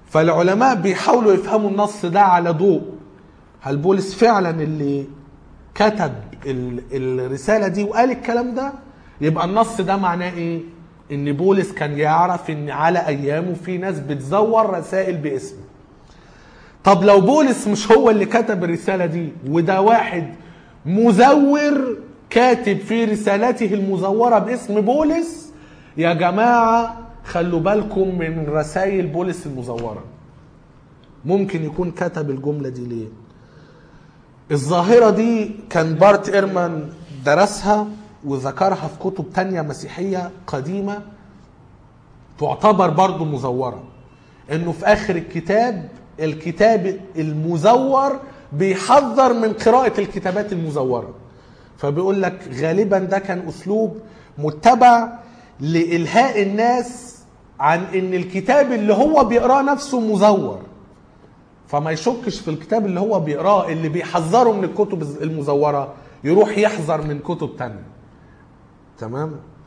فالعلماء بيحاولوا يفهموا النص ده على ضوء هل بولس فعلا اللي كتب ال- الرساله دي وقال الكلام ده يبقى النص ده معناه ايه ان بولس كان يعرف ان على ايامه في ناس بتزور رسائل باسمه طب لو بولس مش هو اللي كتب الرسالة دي وده واحد مزور كاتب في رسالته المزورة باسم بولس يا جماعة خلوا بالكم من رسائل بولس المزورة ممكن يكون كتب الجملة دي ليه الظاهرة دي كان بارت إيرمان درسها وذكرها في كتب تانية مسيحية قديمة تعتبر برضو مزورة انه في اخر الكتاب الكتاب المزور بيحذر من قراءة الكتابات المزورة فبيقول لك غالبا ده كان اسلوب متبع لإلهاء الناس عن ان الكتاب اللي هو بيقراه نفسه مزور فما يشكش في الكتاب اللي هو بيقراه اللي بيحذره من الكتب المزورة يروح يحذر من كتب تانية تمام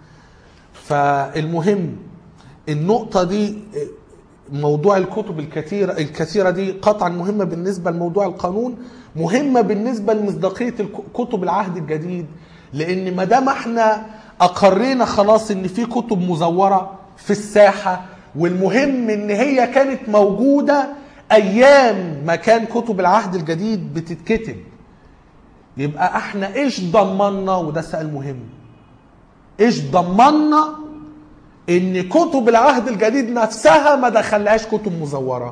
فالمهم النقطة دي موضوع الكتب الكثيرة الكثيرة دي قطعا مهمة بالنسبة لموضوع القانون مهمة بالنسبة لمصداقية الك- كتب العهد الجديد لأن ما دام احنا أقرينا خلاص إن في كتب مزورة في الساحة والمهم إن هي كانت موجودة أيام ما كان كتب العهد الجديد بتتكتب يبقى احنا ايش ضمننا وده سؤال مهم ايش ضمننا ان كتب العهد الجديد نفسها ما دخلهاش كتب مزوره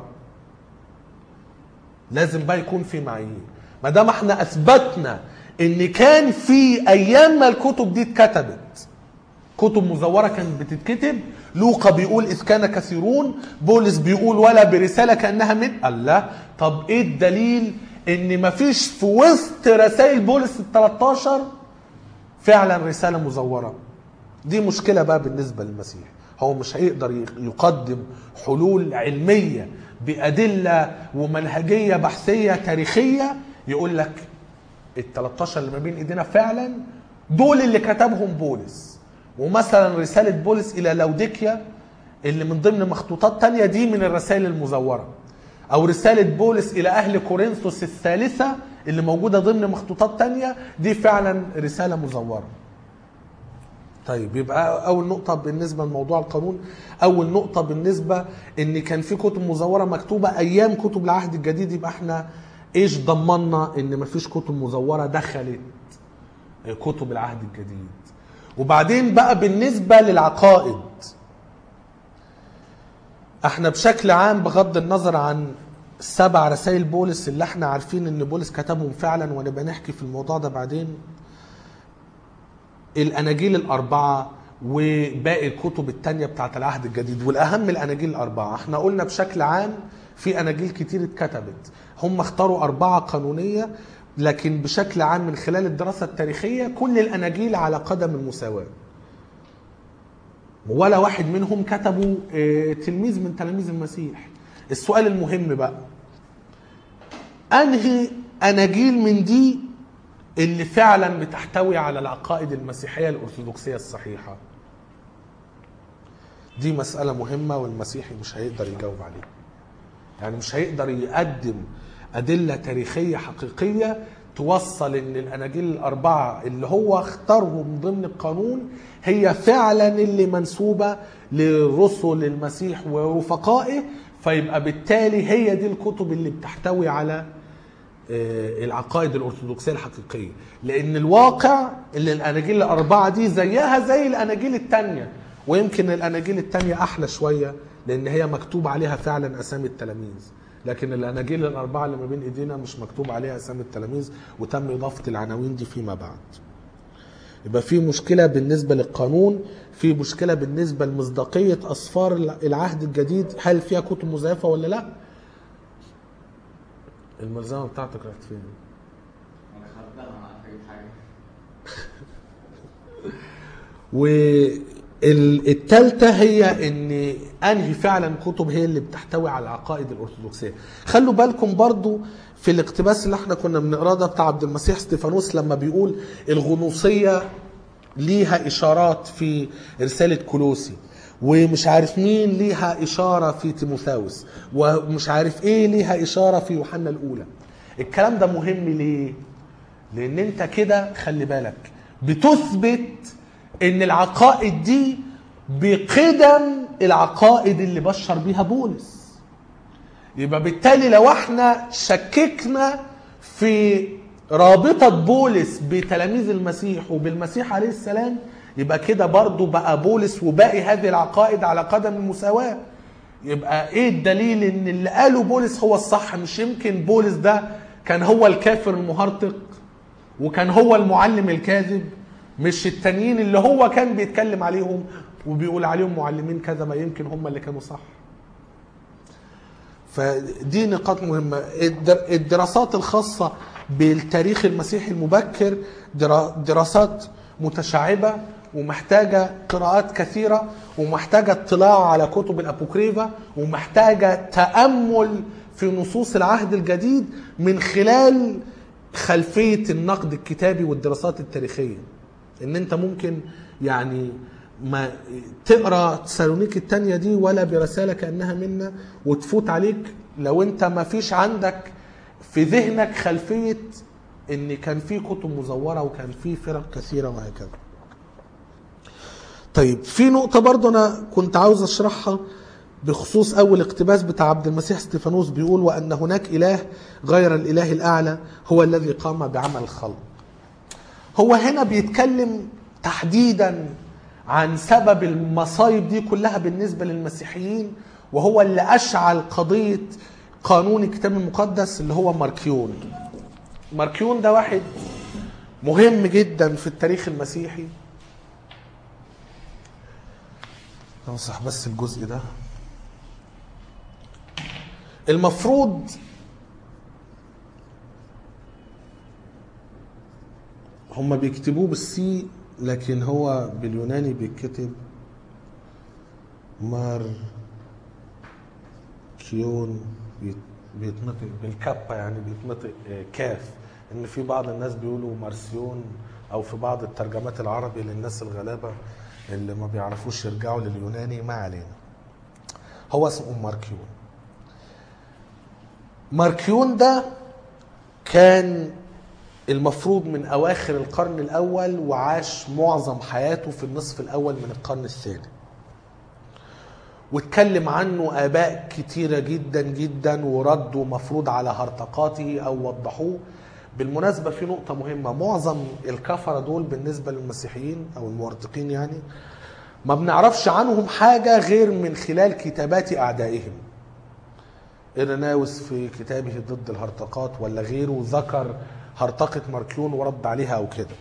لازم بقى يكون في معايير ما دام احنا اثبتنا ان كان في ايام ما الكتب دي اتكتبت كتب مزوره كانت بتتكتب لوقا بيقول اذ كان كثيرون بولس بيقول ولا برساله كانها من الله طب ايه الدليل ان مفيش في وسط رسائل بولس ال 13 فعلا رساله مزوره دي مشكله بقى بالنسبه للمسيح هو مش هيقدر يقدم حلول علميه بادله ومنهجيه بحثيه تاريخيه يقول لك ال 13 اللي ما بين ايدينا فعلا دول اللي كتبهم بولس ومثلا رساله بولس الى لوديكيا اللي من ضمن مخطوطات تانية دي من الرسائل المزوره او رساله بولس الى اهل كورنثوس الثالثه اللي موجوده ضمن مخطوطات تانية دي فعلا رساله مزوره طيب يبقى اول نقطه بالنسبه لموضوع القانون اول نقطه بالنسبه ان كان في كتب مزوره مكتوبه ايام كتب العهد الجديد يبقى احنا ايش ضمننا ان مفيش كتب مزوره دخلت كتب العهد الجديد وبعدين بقى بالنسبه للعقائد احنا بشكل عام بغض النظر عن السبع رسائل بولس اللي احنا عارفين ان بولس كتبهم فعلا ونبقى نحكي في الموضوع ده بعدين الاناجيل الاربعه وباقي الكتب التانية بتاعت العهد الجديد والاهم الاناجيل الاربعه احنا قلنا بشكل عام في اناجيل كتير اتكتبت هم اختاروا اربعه قانونيه لكن بشكل عام من خلال الدراسه التاريخيه كل الاناجيل على قدم المساواه ولا واحد منهم كتبوا آه، تلميذ من تلاميذ المسيح السؤال المهم بقى انهي اناجيل من دي اللي فعلا بتحتوي على العقائد المسيحيه الارثوذكسيه الصحيحه دي مساله مهمه والمسيحي مش هيقدر يجاوب عليها يعني مش هيقدر يقدم ادله تاريخيه حقيقيه توصل ان الاناجيل الاربعه اللي هو اختارهم ضمن القانون هي فعلا اللي منسوبه لرسل المسيح ورفقائه فيبقى بالتالي هي دي الكتب اللي بتحتوي على آه، العقائد الارثوذكسيه الحقيقيه لان الواقع اللي الاناجيل الاربعه دي زيها زي الاناجيل الثانيه ويمكن الاناجيل الثانيه احلى شويه لان هي مكتوب عليها فعلا اسامي التلاميذ لكن الاناجيل الاربعه اللي ما بين ايدينا مش مكتوب عليها اسامي التلاميذ وتم اضافه العناوين دي فيما بعد يبقى في مشكله بالنسبه للقانون في مشكله بالنسبه لمصداقيه اسفار العهد الجديد هل فيها كتب مزيفه ولا لا الملزمه بتاعتك راحت فين انا خدتها انا عارف اجيب حاجه والتالتة هي ان انهي فعلا كتب هي اللي بتحتوي على العقائد الارثوذكسيه خلوا بالكم برضو في الاقتباس اللي احنا كنا بنقراه ده بتاع عبد المسيح ستيفانوس لما بيقول الغنوصيه ليها اشارات في رساله كولوسي ومش عارف مين ليها اشاره في تيموثاوس ومش عارف ايه ليها اشاره في يوحنا الاولى الكلام ده مهم ليه لان انت كده خلي بالك بتثبت ان العقائد دي بقدم العقائد اللي بشر بيها بولس يبقى بالتالي لو احنا شككنا في رابطة بولس بتلاميذ المسيح وبالمسيح عليه السلام يبقى كده برضو بقى بولس وباقي هذه العقائد على قدم المساواة يبقى ايه الدليل ان اللي قاله بولس هو الصح مش يمكن بولس ده كان هو الكافر المهرطق وكان هو المعلم الكاذب مش التانيين اللي هو كان بيتكلم عليهم وبيقول عليهم معلمين كذا ما يمكن هم اللي كانوا صح فدي نقاط مهمة الدر- الدراسات الخاصة بالتاريخ المسيحي المبكر درا- دراسات متشعبة ومحتاجة قراءات كثيرة ومحتاجة اطلاع على كتب الأبوكريفة ومحتاجة تأمل في نصوص العهد الجديد من خلال خلفية النقد الكتابي والدراسات التاريخية ان انت ممكن يعني ما تقرا تسالونيك التانية دي ولا برسالة كأنها منا وتفوت عليك لو انت ما فيش عندك في ذهنك خلفية ان كان في كتب مزورة وكان في فرق كثيرة وهكذا طيب في نقطة برضو أنا كنت عاوز أشرحها بخصوص أول اقتباس بتاع عبد المسيح ستيفانوس بيقول وأن هناك إله غير الإله الأعلى هو الذي قام بعمل الخلق هو هنا بيتكلم تحديدا عن سبب المصايب دي كلها بالنسبة للمسيحيين وهو اللي أشعل قضية قانون الكتاب المقدس اللي هو ماركيون ماركيون ده واحد مهم جدا في التاريخ المسيحي امسح بس الجزء ده المفروض هم بيكتبوه بالسي لكن هو باليوناني بيتكتب مار كيون بيت- بيتنطق بالكابا يعني بيتنطق آه، كاف ان في بعض الناس بيقولوا مارسيون او في بعض الترجمات العربي للناس الغلابه اللي ما بيعرفوش يرجعوا لليوناني ما علينا هو اسمه ماركيون ماركيون ده كان المفروض من اواخر القرن الاول وعاش معظم حياته في النصف الاول من القرن الثاني واتكلم عنه اباء كتيره جدا جدا وردوا مفروض على هرطقاته او وضحوه بالمناسبه في نقطه مهمه معظم الكفره دول بالنسبه للمسيحيين او المورطقين يعني ما بنعرفش عنهم حاجه غير من خلال كتابات اعدائهم إيريناوس في كتابه ضد الهرطقات ولا غيره ذكر هرطقة ماركيون ورد عليها أو كده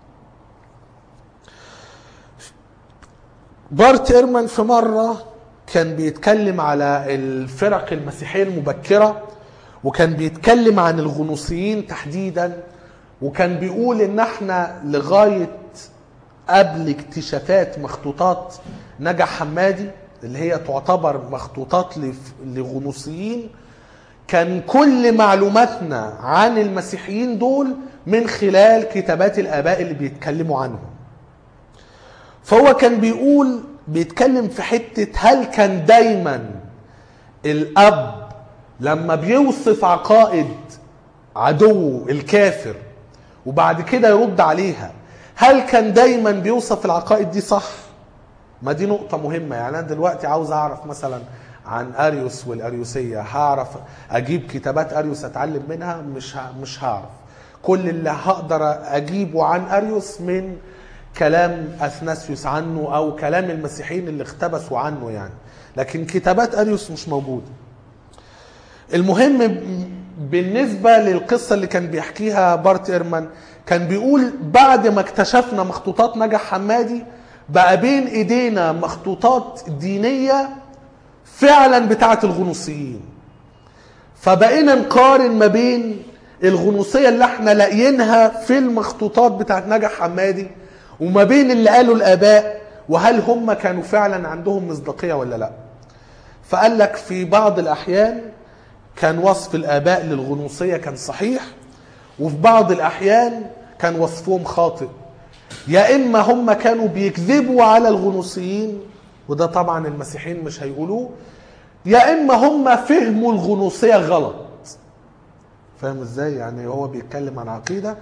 بارت إيرمان في مرة كان بيتكلم على الفرق المسيحية المبكرة وكان بيتكلم عن الغنوصيين تحديدا وكان بيقول ان احنا لغاية قبل اكتشافات مخطوطات نجا حمادي اللي هي تعتبر مخطوطات لف- لغنوصيين كان كل معلوماتنا عن المسيحيين دول من خلال كتابات الآباء اللي بيتكلموا عنهم فهو كان بيقول بيتكلم في حتة هل كان دايما الأب لما بيوصف عقائد عدوه الكافر وبعد كده يرد عليها هل كان دايما بيوصف العقائد دي صح ما دي نقطة مهمة يعني أنا دلوقتي عاوز أعرف مثلا عن أريوس والأريوسية هعرف أجيب كتابات أريوس أتعلم منها مش ه- مش هعرف كل اللي هقدر أجيبه عن أريوس من كلام أثناسيوس عنه أو كلام المسيحيين اللي اقتبسوا عنه يعني لكن كتابات أريوس مش موجودة المهم ب- بالنسبة للقصة اللي كان بيحكيها بارت إيرمان كان بيقول بعد ما اكتشفنا مخطوطات نجح حمادي بقى بين ايدينا مخطوطات دينية فعلا بتاعة الغنوصيين فبقينا نقارن ما بين الغنوصية اللي احنا لاقيينها في المخطوطات بتاعة نجح حمادي وما بين اللي قالوا الآباء وهل هم كانوا فعلا عندهم مصداقية ولا لا فقال لك في بعض الأحيان كان وصف الآباء للغنوصية كان صحيح وفي بعض الأحيان كان وصفهم خاطئ يا إما هم كانوا بيكذبوا على الغنوصيين وده طبعا المسيحيين مش هيقولوه يا إما هم فهموا الغنوصية غلط فاهم ازاي يعني هو بيتكلم عن عقيدة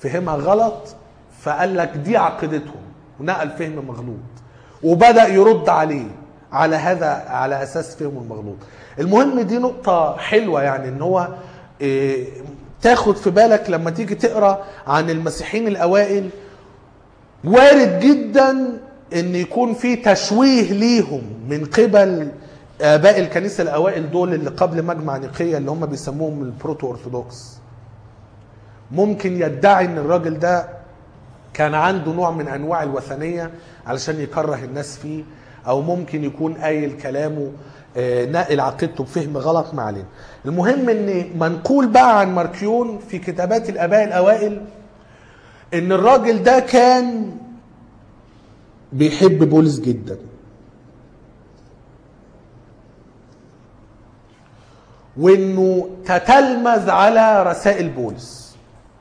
فهمها غلط فقال لك دي عقيدتهم ونقل فهم مغلوط وبدا يرد عليه على هذا على اساس فهمه المغلوط المهم دي نقطه حلوه يعني ان هو إيه، تاخد في بالك لما تيجي تقرا عن المسيحيين الاوائل وارد جدا ان يكون في تشويه ليهم من قبل اباء الكنيسه الاوائل دول اللي قبل مجمع نيقيه اللي هم بيسموهم البروتو ارثوذكس ممكن يدعي ان الراجل ده كان عنده نوع من انواع الوثنيه علشان يكره الناس فيه او ممكن يكون قايل كلامه آه، ناقل عقيدته بفهم غلط ما علينا المهم ان منقول بقى عن ماركيون في كتابات الاباء الاوائل ان الراجل ده كان بيحب بولس جدا وانه تتلمذ على رسائل بولس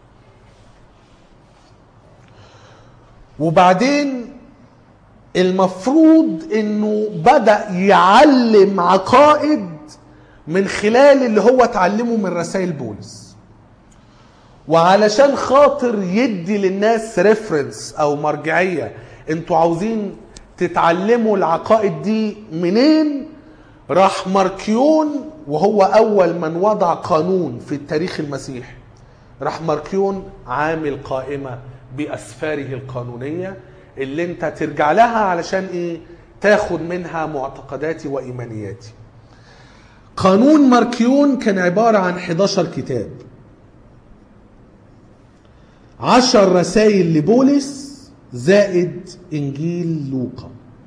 وبعدين المفروض انه بدا يعلم عقائد من خلال اللي هو اتعلمه من رسائل بولس وعلشان خاطر يدي للناس ريفرنس او مرجعيه انتوا عاوزين تتعلموا العقائد دي منين راح ماركيون وهو اول من وضع قانون في التاريخ المسيحي راح ماركيون عامل قائمه باسفاره القانونيه اللي انت ترجع لها علشان ايه تاخد منها معتقداتي وايمانياتي قانون ماركيون كان عباره عن 11 كتاب عشر رسائل لبولس زائد انجيل لوقا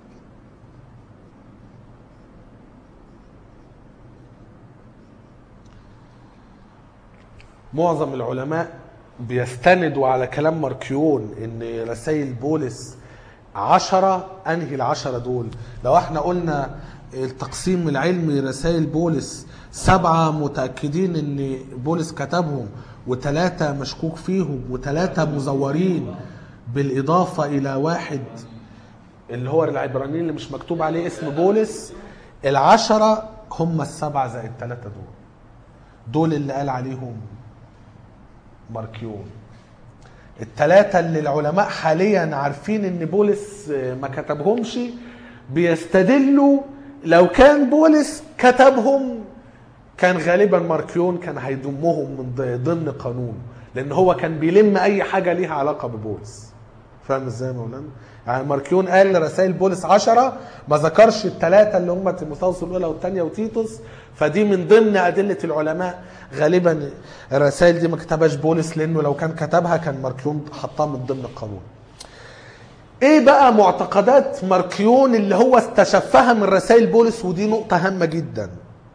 معظم العلماء بيستندوا على كلام ماركيون ان رسائل بولس عشرة انهي العشرة دول لو احنا قلنا التقسيم العلمي رسائل بولس سبعة متأكدين ان بولس كتبهم وثلاثة مشكوك فيهم وثلاثة مزورين بالإضافة إلى واحد اللي هو العبرانيين اللي مش مكتوب عليه اسم بولس العشرة هم السبعة زائد ثلاثة دول دول اللي قال عليهم ماركيون الثلاثة اللي العلماء حاليا عارفين ان بولس ما كتبهمش بيستدلوا لو كان بولس كتبهم كان غالبا ماركيون كان هيضمهم من ضمن قانون لان هو كان بيلم اي حاجه ليها علاقه ببولس فاهم ازاي يا مولانا يعني ماركيون قال رسائل بولس عشرة ما ذكرش الثلاثة اللي هم تيموثاوس الأولى والثانية وتيتوس فدي من ضمن أدلة العلماء غالبا الرسائل دي ما كتبهاش بولس لأنه لو كان كتبها كان ماركيون حطها من ضمن القانون ايه بقى معتقدات ماركيون اللي هو استشفها من رسائل بولس ودي نقطة هامة جدا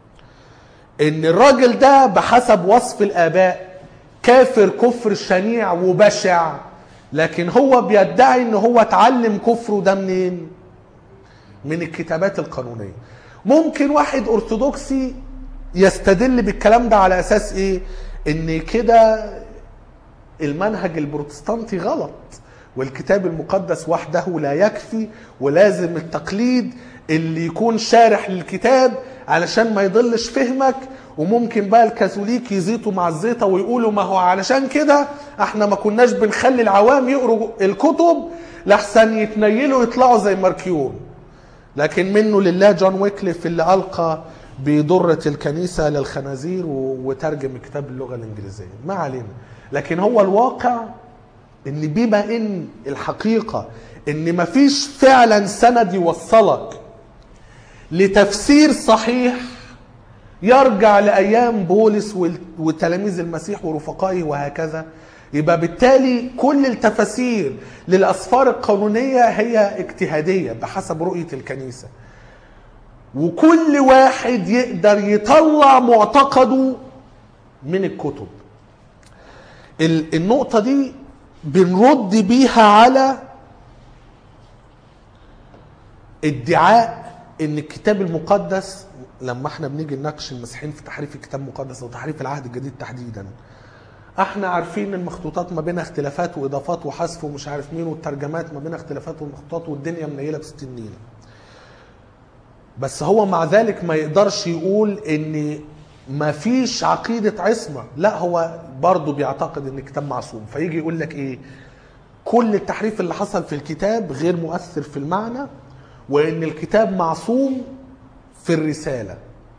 ان الراجل ده بحسب وصف الاباء كافر كفر شنيع وبشع لكن هو بيدعي ان هو اتعلم كفره ده منين من الكتابات القانونية ممكن واحد ارثوذكسي يستدل بالكلام ده على اساس ايه ان كده المنهج البروتستانتي غلط والكتاب المقدس وحده لا يكفي ولازم التقليد اللي يكون شارح للكتاب علشان ما يضلش فهمك وممكن بقى الكاثوليك يزيطوا مع الزيطه ويقولوا ما هو علشان كده احنا ما كناش بنخلي العوام يقروا الكتب لحسن يتنيلوا يطلعوا زي ماركيون لكن منه لله جون ويكليف اللي القى بضرة الكنيسة للخنازير و- وترجم الكتاب باللغة الإنجليزية ما علينا لكن هو الواقع ان بما ان الحقيقة ان مفيش فعلا سند يوصلك لتفسير صحيح يرجع لايام بولس وال- وتلاميذ المسيح ورفقائه وهكذا يبقى بالتالي كل التفاسير للاسفار القانونيه هي اجتهاديه بحسب رؤيه الكنيسه وكل واحد يقدر يطلع معتقده من الكتب ال- النقطه دي بنرد بيها على ادعاء ان الكتاب المقدس لما احنا بنيجي نناقش المسيحيين في تحريف الكتاب المقدس او تحريف العهد الجديد تحديدا احنا عارفين المخطوطات ما بينها اختلافات واضافات وحذف ومش عارف مين والترجمات ما بينها اختلافات والمخطوطات والدنيا منيله ب 60 نيله بس هو مع ذلك ما يقدرش يقول ان ما فيش عقيدة عصمة لا هو برضه بيعتقد ان الكتاب معصوم فيجي يقول لك ايه كل التحريف اللي حصل في الكتاب غير مؤثر في المعنى وان الكتاب معصوم في الرسالة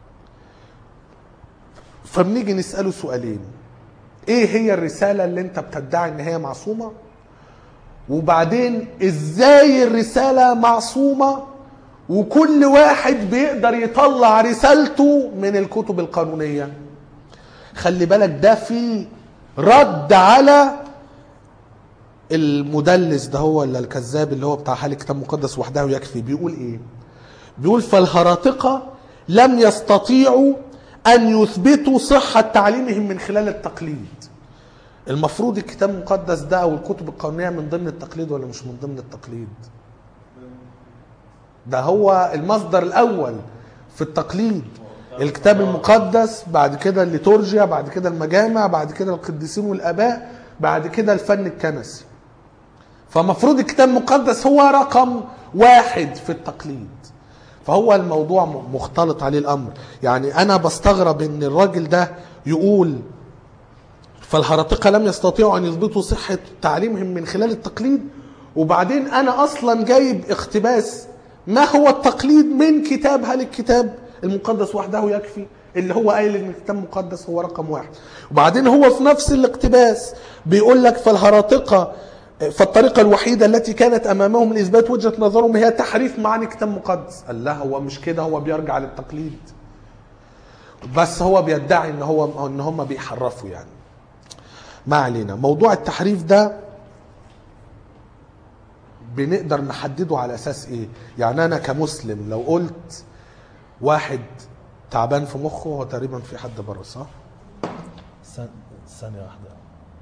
فبنيجي نسأله سؤالين ايه هي الرسالة اللي انت بتدعي ان هي معصومة وبعدين ازاي الرسالة معصومة وكل واحد بيقدر يطلع رسالته من الكتب القانونية خلي بالك ده في رد على المدلس ده هو ولا الكذاب اللي هو بتاع حال الكتاب المقدس وحده يكفي بيقول ايه بيقول فالهراطقة لم يستطيعوا ان يثبتوا صحة تعليمهم من خلال التقليد المفروض الكتاب المقدس ده او الكتب القانونية من ضمن التقليد ولا مش من ضمن التقليد ده هو المصدر الاول في التقليد الكتاب المقدس بعد كده الليتورجيا بعد كده المجامع بعد كده القديسين والاباء بعد كده الفن الكنسي فمفروض الكتاب المقدس هو رقم واحد في التقليد فهو الموضوع م- مختلط عليه الامر يعني انا بستغرب ان الراجل ده يقول فالهرطقه لم يستطيعوا ان يثبتوا صحه تعليمهم من خلال التقليد وبعدين انا اصلا جايب اقتباس ما هو التقليد من كتاب هل الكتاب المقدس وحده يكفي اللي هو قايل ان الكتاب المقدس هو رقم واحد وبعدين هو في نفس الاقتباس بيقول لك فالهراطقه فالطريقة الوحيدة التي كانت أمامهم لإثبات وجهة نظرهم هي تحريف معاني الكتاب المقدس قال لا هو مش كده هو بيرجع للتقليد بس هو بيدعي ان هو ان هم بيحرفوا يعني ما علينا موضوع التحريف ده بنقدر نحدده على اساس ايه يعني انا كمسلم لو قلت واحد تعبان في مخه هو تقريبا في حد بره صح ثانيه واحده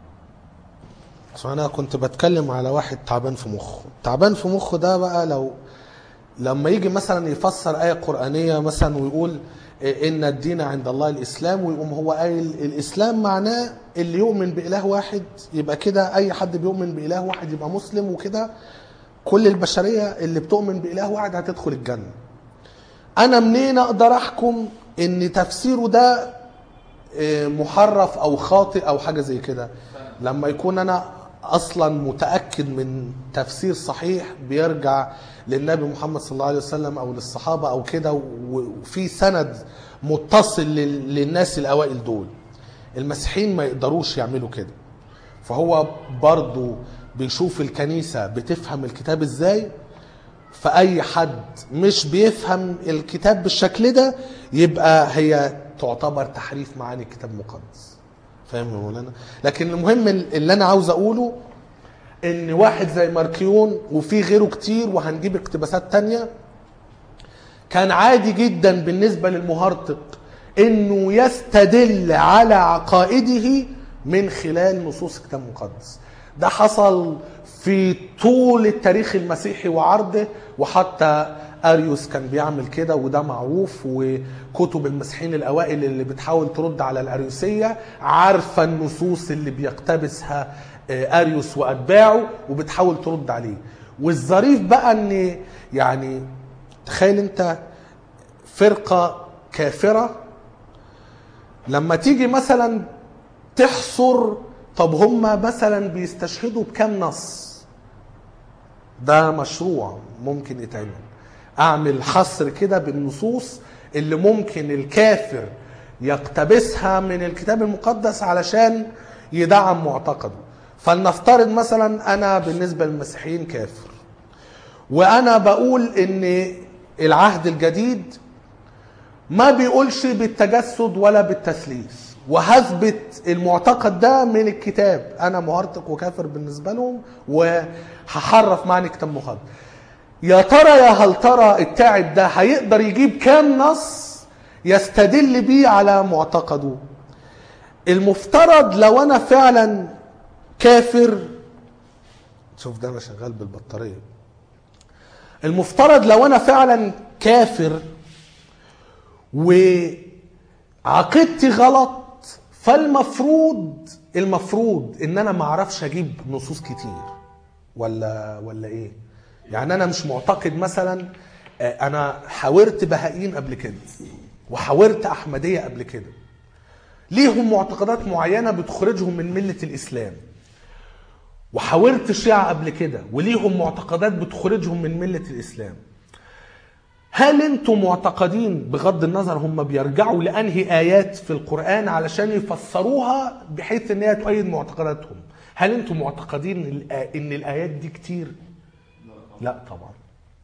أصل انا كنت بتكلم على واحد تعبان في مخه تعبان في مخه ده بقى لو لما يجي مثلا يفسر آية قرآنية مثلا ويقول إيه إن الدين عند الله الإسلام ويقوم هو قايل الإسلام معناه اللي يؤمن بإله واحد يبقى كده أي حد بيؤمن بإله واحد يبقى مسلم وكده كل البشرية اللي بتؤمن بإله واحد هتدخل الجنة أنا منين أقدر أحكم إن تفسيره ده إيه، محرف أو خاطئ أو حاجة زي كده لما يكون أنا اصلا متاكد من تفسير صحيح بيرجع للنبي محمد صلى الله عليه وسلم او للصحابه او كده وفي سند متصل لل- للناس الاوائل دول المسيحيين ما يقدروش يعملوا كده فهو برضو بيشوف الكنيسه بتفهم الكتاب ازاي فاي حد مش بيفهم الكتاب بالشكل ده يبقى هي تعتبر تحريف معاني الكتاب المقدس فاهم يا مولانا لكن المهم اللي انا عاوز اقوله ان واحد زي ماركيون وفي غيره كتير وهنجيب اقتباسات تانية كان عادي جدا بالنسبة للمهرطق انه يستدل على عقائده من خلال نصوص الكتاب المقدس ده حصل في طول التاريخ المسيحي وعرضه وحتى اريوس كان بيعمل كده وده معروف وكتب المسيحيين الاوائل اللي بتحاول ترد على الاريوسيه عارفه النصوص اللي بيقتبسها آه، اريوس واتباعه وبتحاول ترد عليه والظريف بقى ان يعني تخيل انت فرقه كافره لما تيجي مثلا تحصر طب هم مثلا بيستشهدوا بكام نص ده مشروع ممكن يتعمل اعمل حصر كده بالنصوص اللي ممكن الكافر يقتبسها من الكتاب المقدس علشان يدعم معتقده فلنفترض مثلا انا بالنسبه للمسيحيين كافر وانا بقول ان العهد الجديد ما بيقولش بالتجسد ولا بالتثليث وهثبت المعتقد ده من الكتاب انا مهرطق وكافر بالنسبه لهم وهحرف معنى الكتاب المقدس يا ترى يا هل ترى التاعب ده هيقدر يجيب كام نص يستدل بيه على معتقده المفترض لو انا فعلا كافر شوف ده انا شغال بالبطاريه المفترض لو انا فعلا كافر وعقيدتي غلط فالمفروض المفروض ان انا ما اعرفش اجيب نصوص كتير ولا ولا ايه يعني انا مش معتقد مثلا آه، انا حاورت بهائيين قبل كده وحاورت احمديه قبل كده ليهم معتقدات معينة بتخرجهم من ملة الإسلام وحاورت شيعة قبل كده وليهم معتقدات بتخرجهم من ملة الإسلام هل انتم معتقدين بغض النظر هم بيرجعوا لانهي ايات في القران علشان يفسروها بحيث ان هي تؤيد معتقداتهم هل انتم معتقدين الآ- ان الايات دي كتير لا طبعا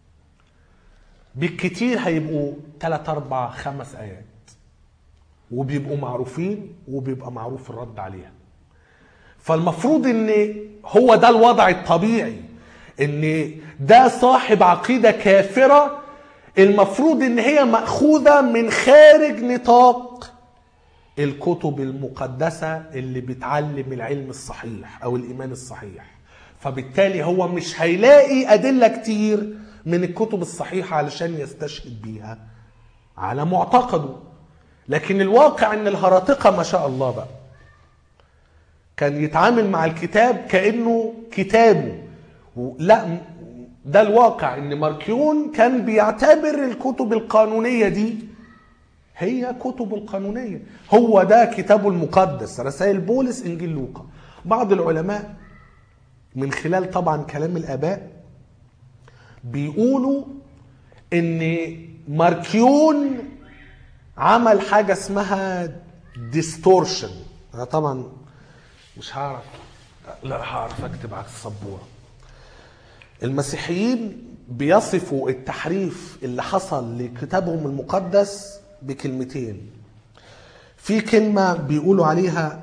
بالكتير هيبقوا 3 4 5 ايات وبيبقوا معروفين وبيبقى معروف الرد عليها فالمفروض ان هو ده الوضع الطبيعي ان ده صاحب عقيده كافره المفروض ان هي ماخوذه من خارج نطاق الكتب المقدسه اللي بتعلم العلم الصحيح او الايمان الصحيح فبالتالي هو مش هيلاقي ادله كتير من الكتب الصحيحه علشان يستشهد بيها على معتقده لكن الواقع ان الهراطقه ما شاء الله بقى كان يتعامل مع الكتاب كانه كتابه و- لا م- ده الواقع ان ماركيون كان بيعتبر الكتب القانونيه دي هي كتب القانونيه هو ده كتابه المقدس رسائل بولس انجيل لوقا بعض العلماء من خلال طبعا كلام الاباء بيقولوا ان ماركيون عمل حاجه اسمها ديستورشن انا طبعا مش هعرف لا هعرف اكتب على السبوره المسيحيين بيصفوا التحريف اللي حصل لكتابهم المقدس بكلمتين في كلمة بيقولوا عليها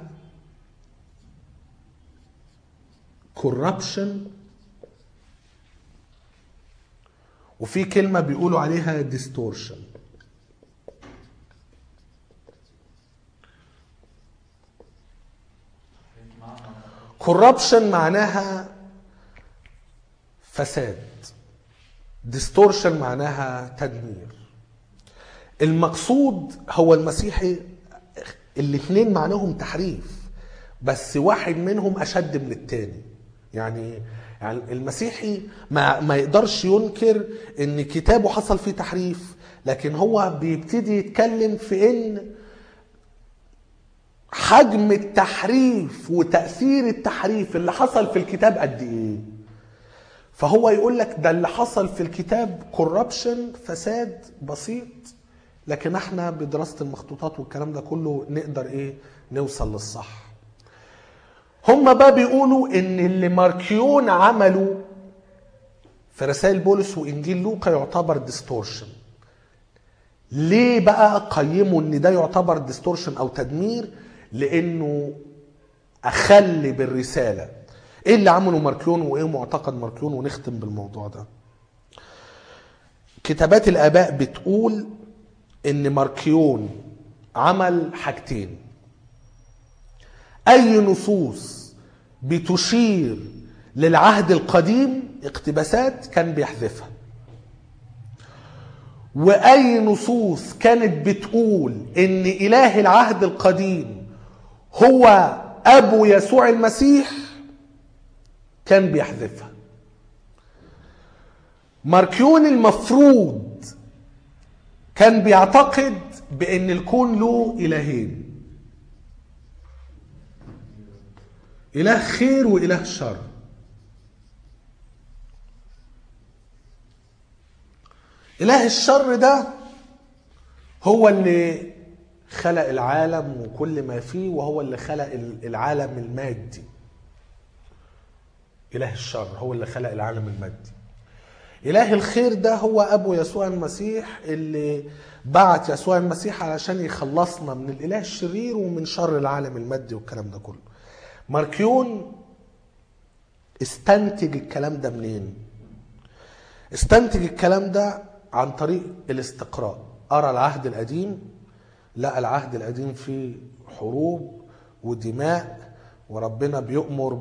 corruption وفي كلمة بيقولوا عليها distortion corruption معناها فساد distortion معناها تدمير المقصود هو المسيحي الاثنين معناهم تحريف بس واحد منهم اشد من التاني يعني يعني المسيحي ما ما يقدرش ينكر ان كتابه حصل فيه تحريف لكن هو بيبتدي يتكلم في ان حجم التحريف وتأثير التحريف اللي حصل في الكتاب قد ايه فهو يقول لك ده اللي حصل في الكتاب كوربشن فساد بسيط لكن احنا بدراسة المخطوطات والكلام ده كله نقدر ايه نوصل للصح هم بقى بيقولوا ان اللي ماركيون عمله في رسائل بولس وانجيل لوقا يعتبر ديستورشن ليه بقى قيموا ان ده يعتبر ديستورشن او تدمير لانه اخل بالرساله ايه اللي عمله ماركيون وايه معتقد ماركيون ونختم بالموضوع ده كتابات الاباء بتقول ان ماركيون عمل حاجتين اي نصوص بتشير للعهد القديم اقتباسات كان بيحذفها واي نصوص كانت بتقول ان اله العهد القديم هو ابو يسوع المسيح كان بيحذفها ماركيون المفروض كان بيعتقد بان الكون له الهين اله خير واله شر اله الشر ده هو اللي خلق العالم وكل ما فيه وهو اللي خلق العالم المادي اله الشر هو اللي خلق العالم المادي اله الخير ده هو ابو يسوع المسيح اللي بعت يسوع المسيح علشان يخلصنا من الاله الشرير ومن شر العالم المادي والكلام ده كله ماركيون استنتج الكلام ده منين استنتج الكلام ده عن طريق الاستقراء قرا العهد القديم لقى العهد القديم فيه حروب ودماء وربنا بيؤمر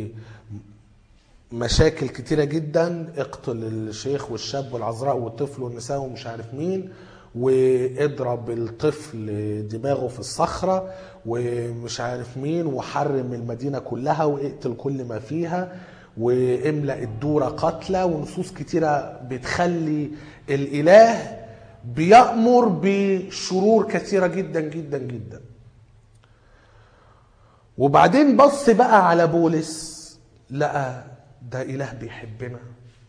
بمشاكل كتيرة جدا اقتل الشيخ والشاب والعذراء والطفل والنساء ومش عارف مين واضرب الطفل دماغه في الصخرة ومش عارف مين وحرم المدينة كلها واقتل كل ما فيها واملأ الدورة قتلى ونصوص كتيرة بتخلي الإله بيأمر بشرور كثيرة جدا جدا جدا وبعدين بص بقى على بولس لقى ده إله بيحبنا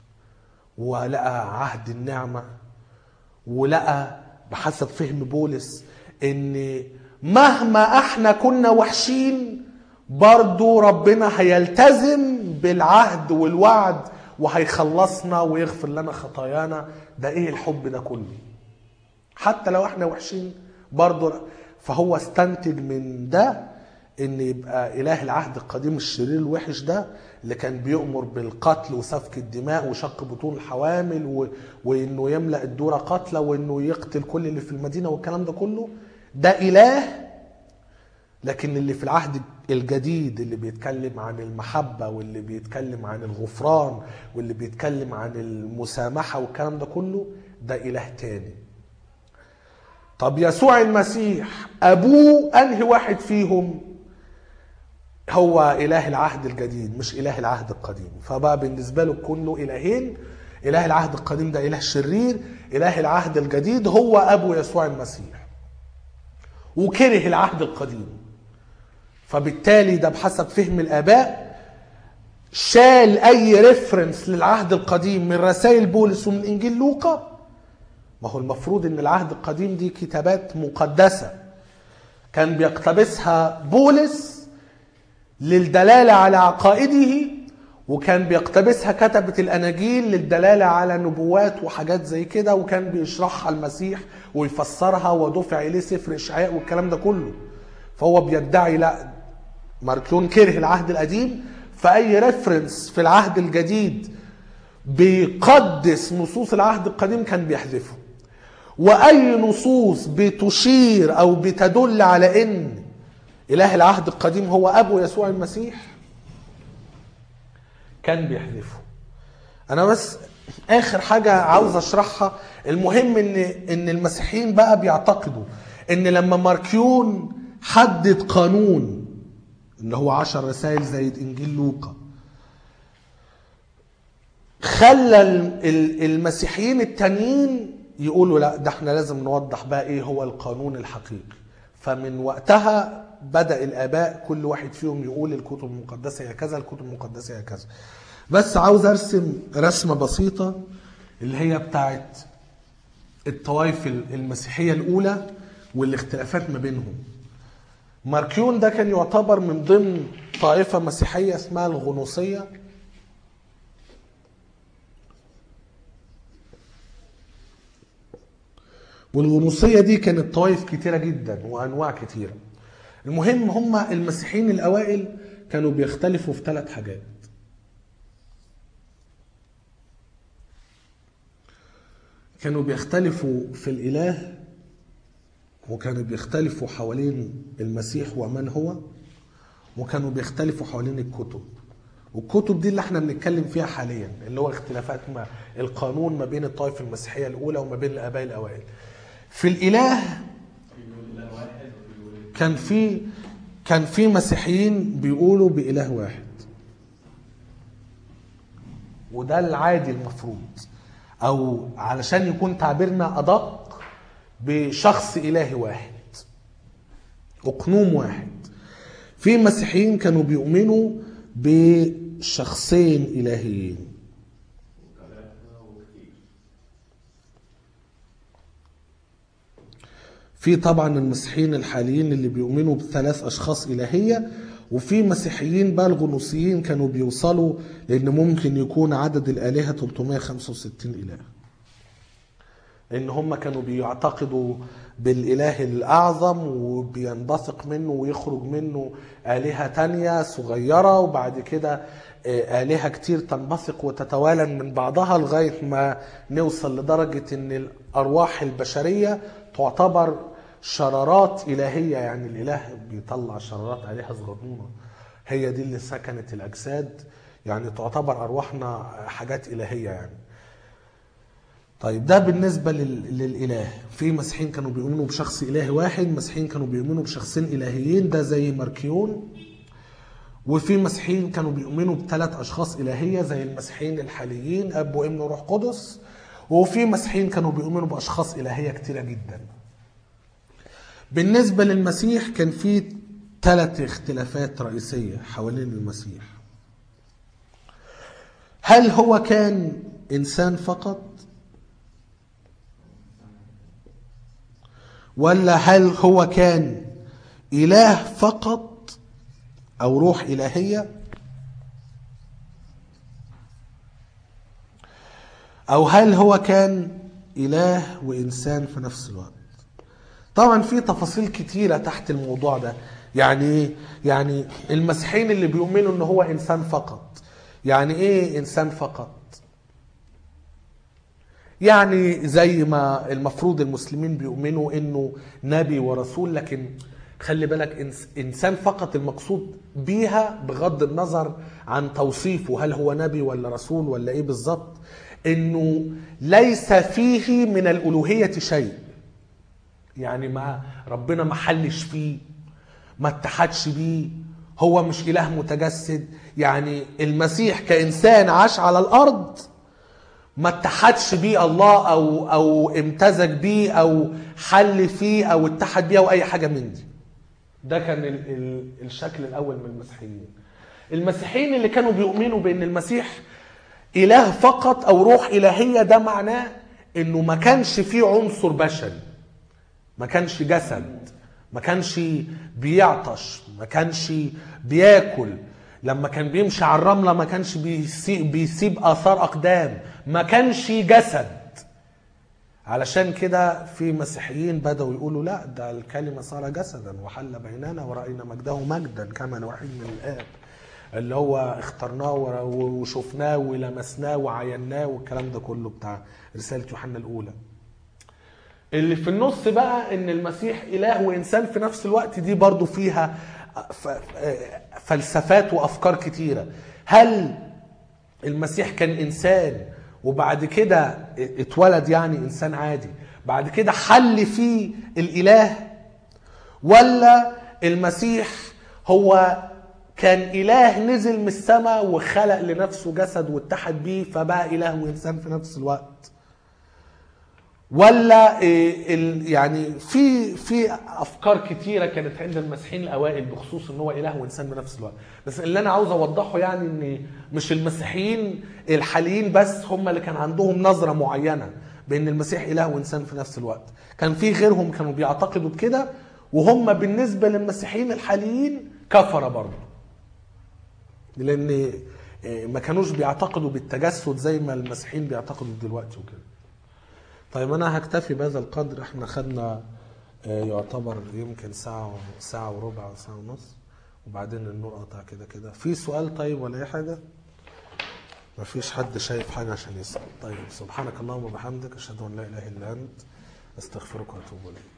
ولقى عهد النعمة ولقى بحسب فهم بولس ان مهما احنا كنا وحشين برضو ربنا هيلتزم بالعهد والوعد وهيخلصنا ويغفر لنا خطايانا ده ايه الحب ده كله حتى لو احنا وحشين برضو فهو استنتج من ده ان يبقى اله العهد القديم الشرير الوحش ده اللي كان بيؤمر بالقتل وسفك الدماء وشق بطون الحوامل و... وانه يملا الدوره قتلى وانه يقتل كل اللي في المدينه والكلام ده كله ده اله لكن اللي في العهد الجديد اللي بيتكلم عن المحبة واللي بيتكلم عن الغفران واللي بيتكلم عن المسامحة والكلام ده كله ده إله تاني طب يسوع المسيح أبوه أنهي واحد فيهم هو إله العهد الجديد مش إله العهد القديم فبقى بالنسبة له كله إلهين إله العهد القديم ده إله شرير إله العهد الجديد هو أبو يسوع المسيح وكره العهد القديم فبالتالي ده بحسب فهم الآباء شال أي ريفرنس للعهد القديم من رسائل بولس ومن إنجيل لوقا ما هو المفروض ان العهد القديم دي كتابات مقدسة كان بيقتبسها بولس للدلالة على عقائده وكان بيقتبسها كتبة الأناجيل للدلالة على نبوات وحاجات زي كده وكان بيشرحها المسيح ويفسرها ودفع إليه سفر إشعياء والكلام ده كله فهو بيدعي لا ماركيون كره العهد القديم فأي ريفرنس في العهد الجديد بيقدس نصوص العهد القديم كان بيحذفه واي نصوص بتشير او بتدل على ان اله العهد القديم هو ابو يسوع المسيح كان بيحذفه انا بس اخر حاجه عاوز اشرحها المهم ان ان المسيحيين بقى بيعتقدوا ان لما ماركيون حدد قانون اللي هو عشر رسائل زي انجيل لوقا خلى المسيحيين التانيين يقولوا لا ده احنا لازم نوضح بقى ايه هو القانون الحقيقي فمن وقتها بدأ الآباء كل واحد فيهم يقول الكتب المقدسة هي كذا الكتب المقدسة هي كذا بس عاوز أرسم رسمة بسيطة اللي هي بتاعت الطوائف المسيحية الأولى والاختلافات ما بينهم ماركيون ده كان يعتبر من ضمن طائفة مسيحية اسمها الغنوصية والغنوصية دي كانت طوائف كتيرة جدا وأنواع كتيرة المهم هم المسيحيين الأوائل كانوا بيختلفوا في ثلاث حاجات كانوا بيختلفوا في الإله وكانوا بيختلفوا حوالين المسيح ومن هو وكانوا بيختلفوا حوالين الكتب والكتب دي اللي احنا بنتكلم فيها حاليا اللي هو اختلافات ما القانون ما بين الطائفة المسيحية الأولى وما بين الآباء الأوائل في الإله كان في كان في مسيحيين بيقولوا بإله واحد وده العادي المفروض أو علشان يكون تعبيرنا أدق بشخص إلهي واحد أقنوم واحد في مسيحيين كانوا بيؤمنوا بشخصين إلهيين في طبعا المسيحيين الحاليين اللي بيؤمنوا بثلاث اشخاص الهيه وفي مسيحيين بقى الغنوصيين كانوا بيوصلوا لان ممكن يكون عدد الالهه 365 اله لان هم كانوا بيعتقدوا بالاله الاعظم وبينبثق منه ويخرج منه الهه تانية صغيره وبعد كده آلهة كتير تنبثق وتتوالى من بعضها لغاية ما نوصل لدرجة إن الأرواح البشرية تعتبر شرارات إلهية يعني الإله بيطلع شرارات آلهة صغنونة هي دي اللي سكنت الأجساد يعني تعتبر أرواحنا حاجات إلهية يعني طيب ده بالنسبة لل... للإله في مسيحيين كانوا بيؤمنوا بشخص إلهي واحد مسيحيين كانوا بيؤمنوا بشخصين إلهيين ده زي ماركيون وفي مسيحيين كانوا بيؤمنوا بثلاث اشخاص الهيه زي المسيحيين الحاليين اب وابن وروح قدس وفي مسيحيين كانوا بيؤمنوا باشخاص الهيه كتيره جدا بالنسبه للمسيح كان في ثلاث اختلافات رئيسية حوالين المسيح هل هو كان إنسان فقط ولا هل هو كان إله فقط أو روح إلهية أو هل هو كان إله وإنسان في نفس الوقت طبعا في تفاصيل كتيرة تحت الموضوع ده يعني ايه؟ يعني المسيحيين اللي بيؤمنوا ان هو انسان فقط يعني ايه انسان فقط يعني زي ما المفروض المسلمين بيؤمنوا انه نبي ورسول لكن خلي بالك إنس- انسان فقط المقصود بيها بغض النظر عن توصيفه هل هو نبي ولا رسول ولا ايه بالظبط انه ليس فيه من الالوهيه شيء يعني ما ربنا ما حلش فيه ما اتحدش بيه هو مش اله متجسد يعني المسيح كانسان عاش على الارض ما اتحدش بيه الله او او امتزج بيه او حل فيه او اتحد بيه او اي حاجه من دي ده كان ال ال الشكل الاول من المسيحيين المسيحيين اللي كانوا بيؤمنوا بان المسيح اله فقط او روح الهيه ده معناه انه ما كانش فيه عنصر بشري ما كانش جسد ما كانش بيعطش ما كانش بياكل لما كان بيمشي على الرمله ما كانش بيسيب, بيسيب اثار اقدام ما كانش جسد علشان كده في مسيحيين بدأوا يقولوا لا ده الكلمة صار جسدا وحل بيننا ورأينا مجده مجدا كما الوحيد من الآب اللي هو اخترناه ور- وشفناه ولمسناه وعيناه والكلام ده كله بتاع رسالة يوحنا الأولى اللي في النص بقى ان المسيح اله وانسان في نفس الوقت دي برضو فيها ف- فلسفات وافكار كتيره هل المسيح كان انسان وبعد كده اتولد يعني انسان عادي بعد كده حل فيه الاله ولا المسيح هو كان اله نزل من السماء وخلق لنفسه جسد واتحد بيه فبقى اله وانسان في نفس الوقت ولا إيه ال- يعني في في افكار كتيره كانت عند المسيحيين الاوائل بخصوص ان هو اله وانسان بنفس الوقت بس اللي انا عاوز اوضحه يعني ان مش المسيحيين الحاليين بس هم اللي كان عندهم نظره معينه بان المسيح اله وانسان في نفس الوقت كان في غيرهم كانوا بيعتقدوا بكده وهم بالنسبه للمسيحيين الحاليين كفره برضه لان إيه، ما كانوش بيعتقدوا بالتجسد زي ما المسيحيين بيعتقدوا دلوقتي وكده طيب انا هكتفي بهذا القدر احنا خدنا آه، يعتبر يمكن ساعة ساعة وربع أو ساعة ونص وبعدين النور قطع كده كده في سؤال طيب ولا أي حاجة؟ مفيش حد شايف حاجة عشان يسأل طيب سبحانك اللهم وبحمدك أشهد أن لا إله إلا أنت أستغفرك وأتوب إليك